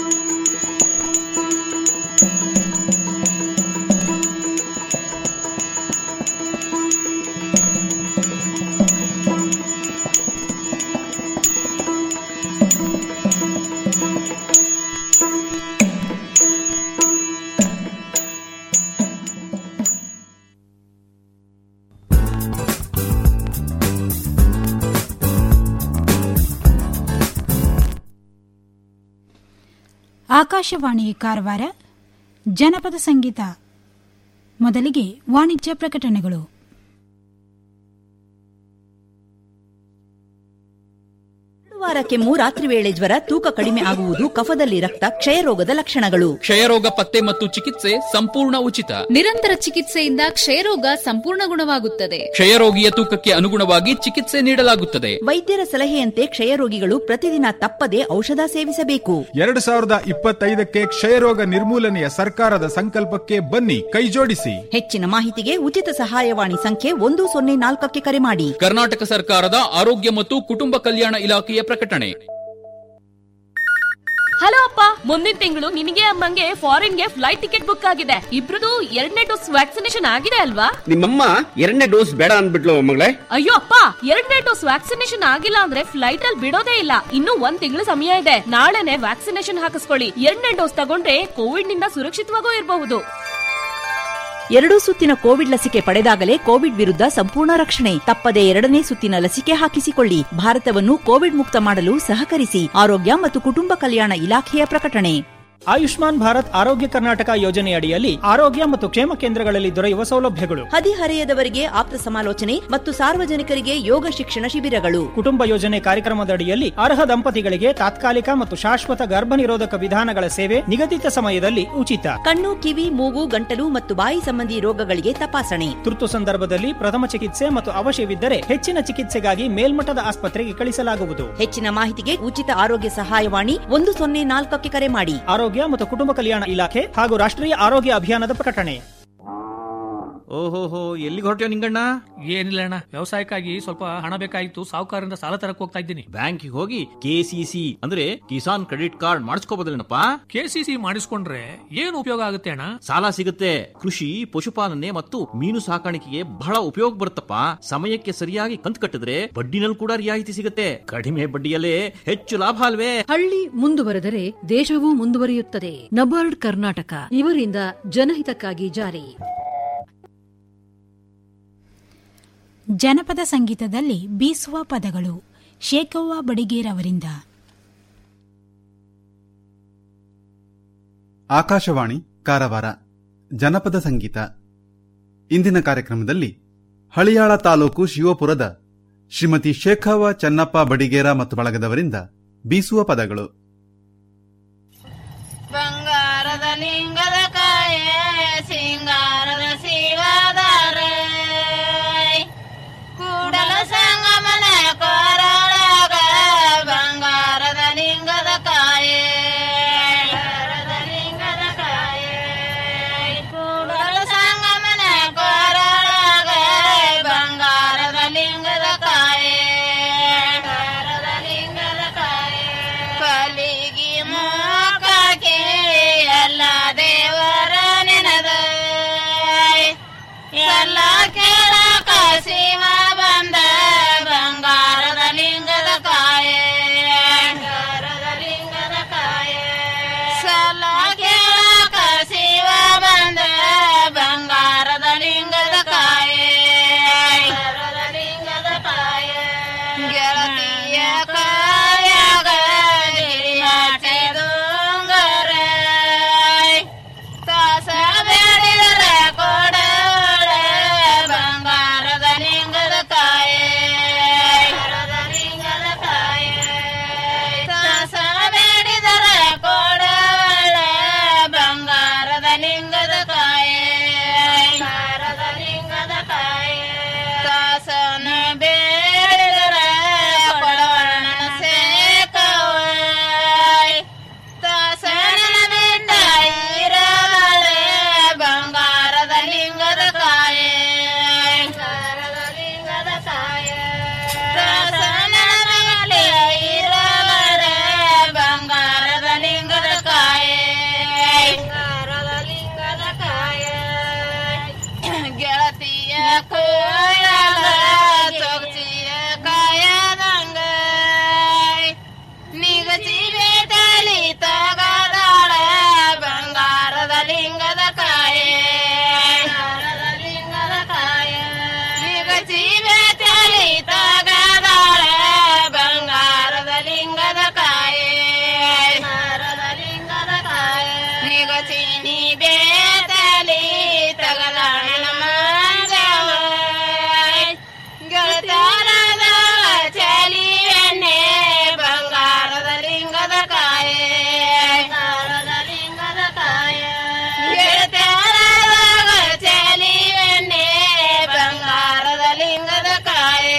ಆಕಾಶವಾಣಿ ಕಾರವಾರ ಜನಪದ ಸಂಗೀತ ಮೊದಲಿಗೆ ವಾಣಿಜ್ಯ ಪ್ರಕಟಣೆಗಳು ವಾರ ಕೆಮ್ಮು ರಾತ್ರಿ ವೇಳೆ ಜ್ವರ ತೂಕ ಕಡಿಮೆ ಆಗುವುದು ಕಫದಲ್ಲಿ ರಕ್ತ ಕ್ಷಯರೋಗದ ಲಕ್ಷಣಗಳು ಕ್ಷಯರೋಗ ಪತ್ತೆ ಮತ್ತು ಚಿಕಿತ್ಸೆ ಸಂಪೂರ್ಣ ಉಚಿತ ನಿರಂತರ ಚಿಕಿತ್ಸೆಯಿಂದ ಕ್ಷಯರೋಗ ಸಂಪೂರ್ಣ ಗುಣವಾಗುತ್ತದೆ ಕ್ಷಯರೋಗಿಯ ತೂಕಕ್ಕೆ ಅನುಗುಣವಾಗಿ ಚಿಕಿತ್ಸೆ ನೀಡಲಾಗುತ್ತದೆ ವೈದ್ಯರ ಸಲಹೆಯಂತೆ ಕ್ಷಯರೋಗಿಗಳು ಪ್ರತಿದಿನ ತಪ್ಪದೆ ಔಷಧ ಸೇವಿಸಬೇಕು ಎರಡು ಸಾವಿರದ ಇಪ್ಪತ್ತೈದಕ್ಕೆ ಕ್ಷಯರೋಗ ನಿರ್ಮೂಲನೆಯ ಸರ್ಕಾರದ ಸಂಕಲ್ಪಕ್ಕೆ ಬನ್ನಿ ಕೈಜೋಡಿಸಿ ಹೆಚ್ಚಿನ ಮಾಹಿತಿಗೆ ಉಚಿತ ಸಹಾಯವಾಣಿ ಸಂಖ್ಯೆ ಒಂದು ಸೊನ್ನೆ ನಾಲ್ಕಕ್ಕೆ ಕರೆ ಮಾಡಿ ಕರ್ನಾಟಕ ಸರ್ಕಾರದ ಆರೋಗ್ಯ ಮತ್ತು ಕುಟುಂಬ ಕಲ್ಯಾಣ ಇಲಾಖೆಯ ಪ್ರಕಟಣೆ ಹಲೋ ಅಪ್ಪ ಮುಂದಿನ ತಿಂಗಳು ನಿನಗೆ ಅಮ್ಮಂಗೆ ಫಾರಿನ್ಗೆ ಫ್ಲೈಟ್ ಟಿಕೆಟ್ ಬುಕ್ ಆಗಿದೆ ಇಬ್ರದು ಎರಡನೇ ಡೋಸ್ ವ್ಯಾಕ್ಸಿನೇಷನ್ ಆಗಿದೆ ಅಲ್ವಾ ನಿಮ್ಮಮ್ಮ ಎರಡನೇ ಡೋಸ್ ಬೇಡ ಅಂದ್ಬಿಟ್ಲು ಮಗಳೇ ಅಯ್ಯೋ ಅಪ್ಪ ಎರಡನೇ ಡೋಸ್ ವ್ಯಾಕ್ಸಿನೇಷನ್ ಆಗಿಲ್ಲ ಅಂದ್ರೆ ಫ್ಲೈಟ್ ಅಲ್ಲಿ ಬಿಡೋದೇ ಇಲ್ಲ ಇನ್ನು ಒಂದ್ ತಿಂಗಳು ಸಮಯ ಇದೆ ನಾಳೆನೆ ವ್ಯಾಕ್ಸಿನೇಷನ್ ಹಾಕಿಸ್ಕೊಳ್ಳಿ ಎರಡನೇ ಡೋಸ್ ತಗೊಂಡ್ರೆ ಕೋವಿಡ್ ನಿಂದ ಸುರಕ್ಷಿತವಾಗೂ ಇರಬಹುದು ಎರಡೂ ಸುತ್ತಿನ ಕೋವಿಡ್ ಲಸಿಕೆ ಪಡೆದಾಗಲೇ ಕೋವಿಡ್ ವಿರುದ್ಧ ಸಂಪೂರ್ಣ ರಕ್ಷಣೆ ತಪ್ಪದೆ ಎರಡನೇ ಸುತ್ತಿನ ಲಸಿಕೆ ಹಾಕಿಸಿಕೊಳ್ಳಿ ಭಾರತವನ್ನು ಕೋವಿಡ್ ಮುಕ್ತ ಮಾಡಲು ಸಹಕರಿಸಿ ಆರೋಗ್ಯ ಮತ್ತು ಕುಟುಂಬ ಕಲ್ಯಾಣ ಇಲಾಖೆಯ ಪ್ರಕಟಣೆ ಆಯುಷ್ಮಾನ್ ಭಾರತ್ ಆರೋಗ್ಯ ಕರ್ನಾಟಕ ಯೋಜನೆಯಡಿಯಲ್ಲಿ ಆರೋಗ್ಯ ಮತ್ತು ಕ್ಷೇಮ ಕೇಂದ್ರಗಳಲ್ಲಿ ದೊರೆಯುವ ಸೌಲಭ್ಯಗಳು ಹದಿಹರೆಯದವರಿಗೆ ಆಪ್ತ ಸಮಾಲೋಚನೆ ಮತ್ತು ಸಾರ್ವಜನಿಕರಿಗೆ ಯೋಗ ಶಿಕ್ಷಣ ಶಿಬಿರಗಳು ಕುಟುಂಬ ಯೋಜನೆ ಕಾರ್ಯಕ್ರಮದಡಿಯಲ್ಲಿ ಅರ್ಹ ದಂಪತಿಗಳಿಗೆ ತಾತ್ಕಾಲಿಕ ಮತ್ತು ಶಾಶ್ವತ ಗರ್ಭ ನಿರೋಧಕ ವಿಧಾನಗಳ ಸೇವೆ ನಿಗದಿತ ಸಮಯದಲ್ಲಿ ಉಚಿತ ಕಣ್ಣು ಕಿವಿ ಮೂಗು ಗಂಟಲು ಮತ್ತು ಬಾಯಿ ಸಂಬಂಧಿ ರೋಗಗಳಿಗೆ ತಪಾಸಣೆ ತುರ್ತು ಸಂದರ್ಭದಲ್ಲಿ ಪ್ರಥಮ ಚಿಕಿತ್ಸೆ ಮತ್ತು ಅವಶ್ಯವಿದ್ದರೆ ಹೆಚ್ಚಿನ ಚಿಕಿತ್ಸೆಗಾಗಿ ಮೇಲ್ಮಟ್ಟದ ಆಸ್ಪತ್ರೆಗೆ ಕಳಿಸಲಾಗುವುದು ಹೆಚ್ಚಿನ ಮಾಹಿತಿಗೆ ಉಚಿತ ಆರೋಗ್ಯ ಸಹಾಯವಾಣಿ ಒಂದು ಸೊನ್ನೆ ನಾಲ್ಕಕ್ಕೆ ಕರೆ ಮಾಡಿ ಆರೋಗ್ಯ ಮತ್ತು ಕುಟುಂಬ ಕಲ್ಯಾಣ ಇಲಾಖೆ ಹಾಗೂ ರಾಷ್ಟ್ರೀಯ ಆರೋಗ್ಯ ಅಭಿಯಾನದ ಪ್ರಕಟಣೆ ಓಹೋಹೋ ಎಲ್ಲಿಗೆ ಹೊರಟ್ಯೋ ನಿಂಗಣ್ಣ ಏನಿಲ್ಲ ಅಣ್ಣ ವ್ಯವಸಾಯಕ್ಕಾಗಿ ಸ್ವಲ್ಪ ಹಣ ಬೇಕಾಗಿತ್ತು ಸಾಹುಕಾರರಿಂದ ಸಾಲ ತರಕ್ ಹೋಗ್ತಾ ಇದ್ದೀನಿ ಬ್ಯಾಂಕಿಗೆ ಹೋಗಿ ಕೆಸಿಸಿ ಅಂದ್ರೆ ಕಿಸಾನ್ ಕ್ರೆಡಿಟ್ ಕಾರ್ಡ್ ಮಾಡಿಸ್ಕೋಬೋದಲ್ಲೇನಪ್ಪ ಕೆಸಿಸಿ ಮಾಡಿಸ್ಕೊಂಡ್ರೆ ಏನು ಉಪಯೋಗ ಆಗುತ್ತೆ ಅಣ್ಣ ಸಾಲ ಸಿಗುತ್ತೆ ಕೃಷಿ ಪಶುಪಾಲನೆ ಮತ್ತು ಮೀನು ಸಾಕಾಣಿಕೆಗೆ ಬಹಳ ಉಪಯೋಗ ಬರುತ್ತಪ್ಪ ಸಮಯಕ್ಕೆ ಸರಿಯಾಗಿ ಕಂತು ಕಟ್ಟಿದ್ರೆ ಬಡ್ಡಿನಲ್ಲಿ ಕೂಡ ರಿಯಾಯಿತಿ ಸಿಗುತ್ತೆ ಕಡಿಮೆ ಬಡ್ಡಿಯಲ್ಲೇ ಹೆಚ್ಚು ಲಾಭ ಅಲ್ವೇ ಹಳ್ಳಿ ಮುಂದುವರೆದರೆ ದೇಶವೂ ಮುಂದುವರಿಯುತ್ತದೆ ನಬಾರ್ಡ್ ಕರ್ನಾಟಕ ಇವರಿಂದ ಜನಹಿತಕ್ಕಾಗಿ ಜಾರಿ ಜನಪದ ಸಂಗೀತದಲ್ಲಿ ಬೀಸುವ ಪದಗಳು ಶೇಖವ್ವ ಬಡಿಗೇರ್ ಅವರಿಂದ ಆಕಾಶವಾಣಿ ಕಾರವಾರ ಜನಪದ ಸಂಗೀತ ಇಂದಿನ ಕಾರ್ಯಕ್ರಮದಲ್ಲಿ ಹಳಿಯಾಳ ತಾಲೂಕು ಶಿವಪುರದ ಶ್ರೀಮತಿ ಶೇಖಾವ ಚನ್ನಪ್ಪ ಬಡಿಗೇರ ಮತ್ತು ಬಳಗದವರಿಂದ ಬೀಸುವ ಪದಗಳು ಬಂಗಾರದ ಲಿಂಗದ ಕಾಯ ಸಿಂಗಾರದ ಶಿವದಾರ ಕೂಡಲ ಸಂಗಮನ ಕೊರಳಾಗ ಬಂಗಾರದ ಲಿಂಗದ ಕಾಯ ಲಿಂಗದ ಕಾಯ ಕೂಡಲ ಸಂಗಮನ ಕೊರಳಾಗ ಬಂಗಾರದ ಲಿಂಗದ ಕಾಯ ಲಿಂಗದ ಕಾಯ ಕಲಿಗಿ ಮೋಕಕ್ಕೆ ಎಲ್ಲ ದೇವರ ನೆನದ ಎಲ್ಲ ಕೇಳಕ ಶಿವ ಬಂದ ಬಂಗಾರದ ಲಿಂಗದ ಕಾಯ ಲಿಂಗದ ಕಾಯ ಸಲ ಕೇಳಕ ಶಿವ ಬಂದ ಬಂಗಾರದ ಲಿಂಗದ ಕಾಯ ಲಿಂಗದ ಕಾಯ ಗೆಳತಿಯ ಕಾಯಾಗ ಗಿರಿಮಾಟೆ ದೊಂಗರ ತಾಸ ಬೇಡಿದರ ಕೊಡೋಳ ಬಂಗಾರದ ಲಿಂಗದ ಕಾಯ ಲಿಂಗದ ಕಾಯ ತಾಸ ಬೇಡಿದರ ಕೊಡೋಳ ಬಂಗಾರದ ಲಿಂಗದ ಕಾಯ ಲಿಂಗದ ಕಾಯ ತಾಸನ ಬೇಡಿದರ ಕೊಡೋಣ ಸೇಕವಾಯ್ ತಾಸನ ಬಿಟ್ಟ ಇರವಳೆ ಬಂಗಾರದ ಲಿಂಗದ ಕಾಯ ಲಿಂಗದ ಕಾಯ ತಾಸನ ಮೇಲೆ ಇರವಳೆ ಬಂಗಾರದ ಲಿಂಗದ ಕಾಯ ಲಿಂಗದ ಕಾಯ ಗೆಳತಿಯ ಕೋಯಲ ಚೊಕ್ಚಿಯ ಕಾಯದಂಗ ನಿಗಚಿ ಬೇಟಲಿ ತಗದಾಳ ಬಂಗಾರದ ಲಿಂಗದ ಕಾಯ ಲಿಂಗದ ಕಾಯ ನಿಗಚಿ ಬೇಟಲಿ ತಗದಾಳ ಬಂಗಾರದ ಲಿಂಗದ ಕಾಯ ಲಿಂಗದ ಕಾಯ ನಿಗಚಿ ನೀ ಬೇಟಲಿ ತಗದಾಳ ಮಂಜವ ಗೆಳತಾರದ ಚಲಿಯನ್ನೇ ಬಂಗಾರದ ಲಿಂಗದ ಕಾಯ ಲಿಂಗದ ಕಾಯ ಗೆಳತಾರದ ಚಲಿಯನ್ನೇ ಬಂಗಾರದ ಲಿಂಗದ ಕಾಯ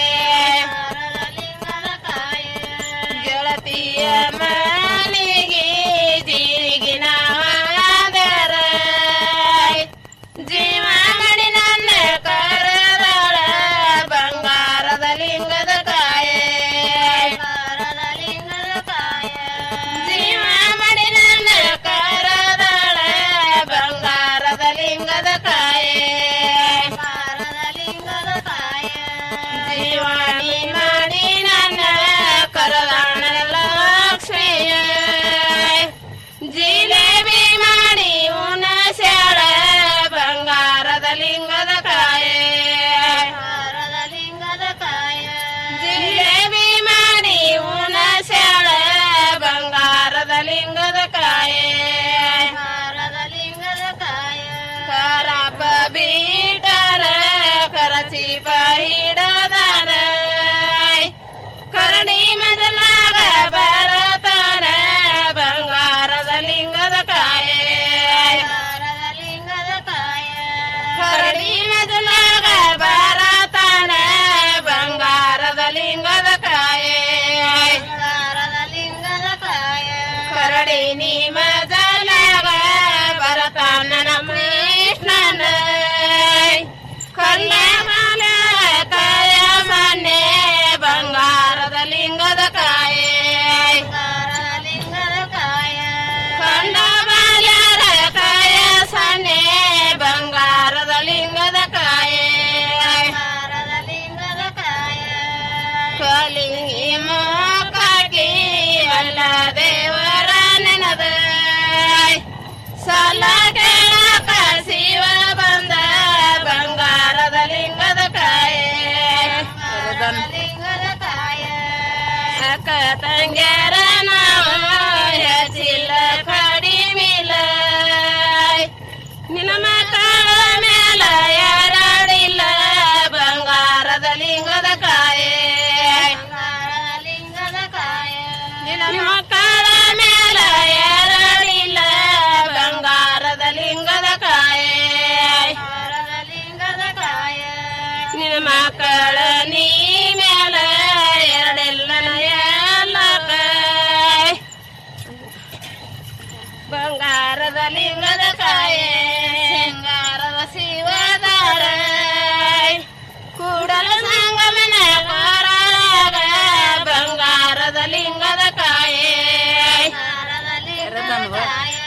ಗೆಳತಿಯ ಮನೆಗೆ ಜೀರಿಗಿನ ಆದರ ಜೀವ ಮಡಿ ನನ್ನ ಕರದಳ ಬಂಗಾರದ ಲಿಂಗದ ಕಾಯ ಲಿಂಗದ ಕಾಯ ಜೀವ ಮಡಿ ನನ್ನ ಕರದಳ ಬಂಗಾರದ ಲಿಂಗದ ಕಾಯ ಲಿಂಗದ ಕಾಯ ಜೀವಾಣಿ ಮಾಡಿ ನನ್ನ ಕರದಾಣ ಲಕ್ಷ್ಮಿಯ ಜಿಲೇಬಿ ಮಾಡಿ ಉಣಸ್ಯಾಳ ಬಂಗಾರದ ಲಿಂಗದ ಕಾಯ ಲಿಂಗದ ಕಾಯ ಜಿಲೇಬಿ ಮಾಡಿ ಉಣಸ್ಯಾಳ ಬಂಗಾರದ ಲಿಂಗದ ಕಾಯ ಲಿಂಗದ ಕಾಯ ಕರಪ ಬೀಟರ ಕರಚಿ ಹಿಡದನ ಕರಡಿ ಮದಲಾಗ ಬರತನ ಬಂಗಾರದ ಲಿಂಗದ ಕಾಯ ಲಿಂಗದ ಕಾಯ ಕರಡಿ ಮದಲಾಗ ಬರತನ ಬಂಗಾರದ ಲಿಂಗದ ಕಾಯ ಲಿಂಗದ ಕಾಯ ಕರಡಿ ನೀ ಮದಲಾಗ ಬರತಾನ ನಮ್ಮ ಕೃಷ್ಣನ ಕಲ್ಯಾಣ ಕಾಯ ಮನೆ ಬಂಗಾರದ ಲಿಂಗದ ಕಾಯ ಲಿಂಗದ ಕಾಯ ಕಂಡ ಬಾಲ್ಯರ ಕಾಯ ಸನೆ ಬಂಗಾರದ ಲಿಂಗದ ಕಾಯ ಲಿಂಗದ ಕಾಯ ಕಲಿಂಗಿ ಮೋಕಾಗಿ ಅಲ್ಲ ದೇವರ ನೆನದ ಬಂಗಾರದ ಲಿಂಗದ ಕಾಯೆ ಸಿಂಗಾರದ ಶಿವದಾರ ಕೂಡಲ ಸಂಗಮನ ಕೊರಳಾಗ ಬಂಗಾರದ ಲಿಂಗದ ಕಾಯೆ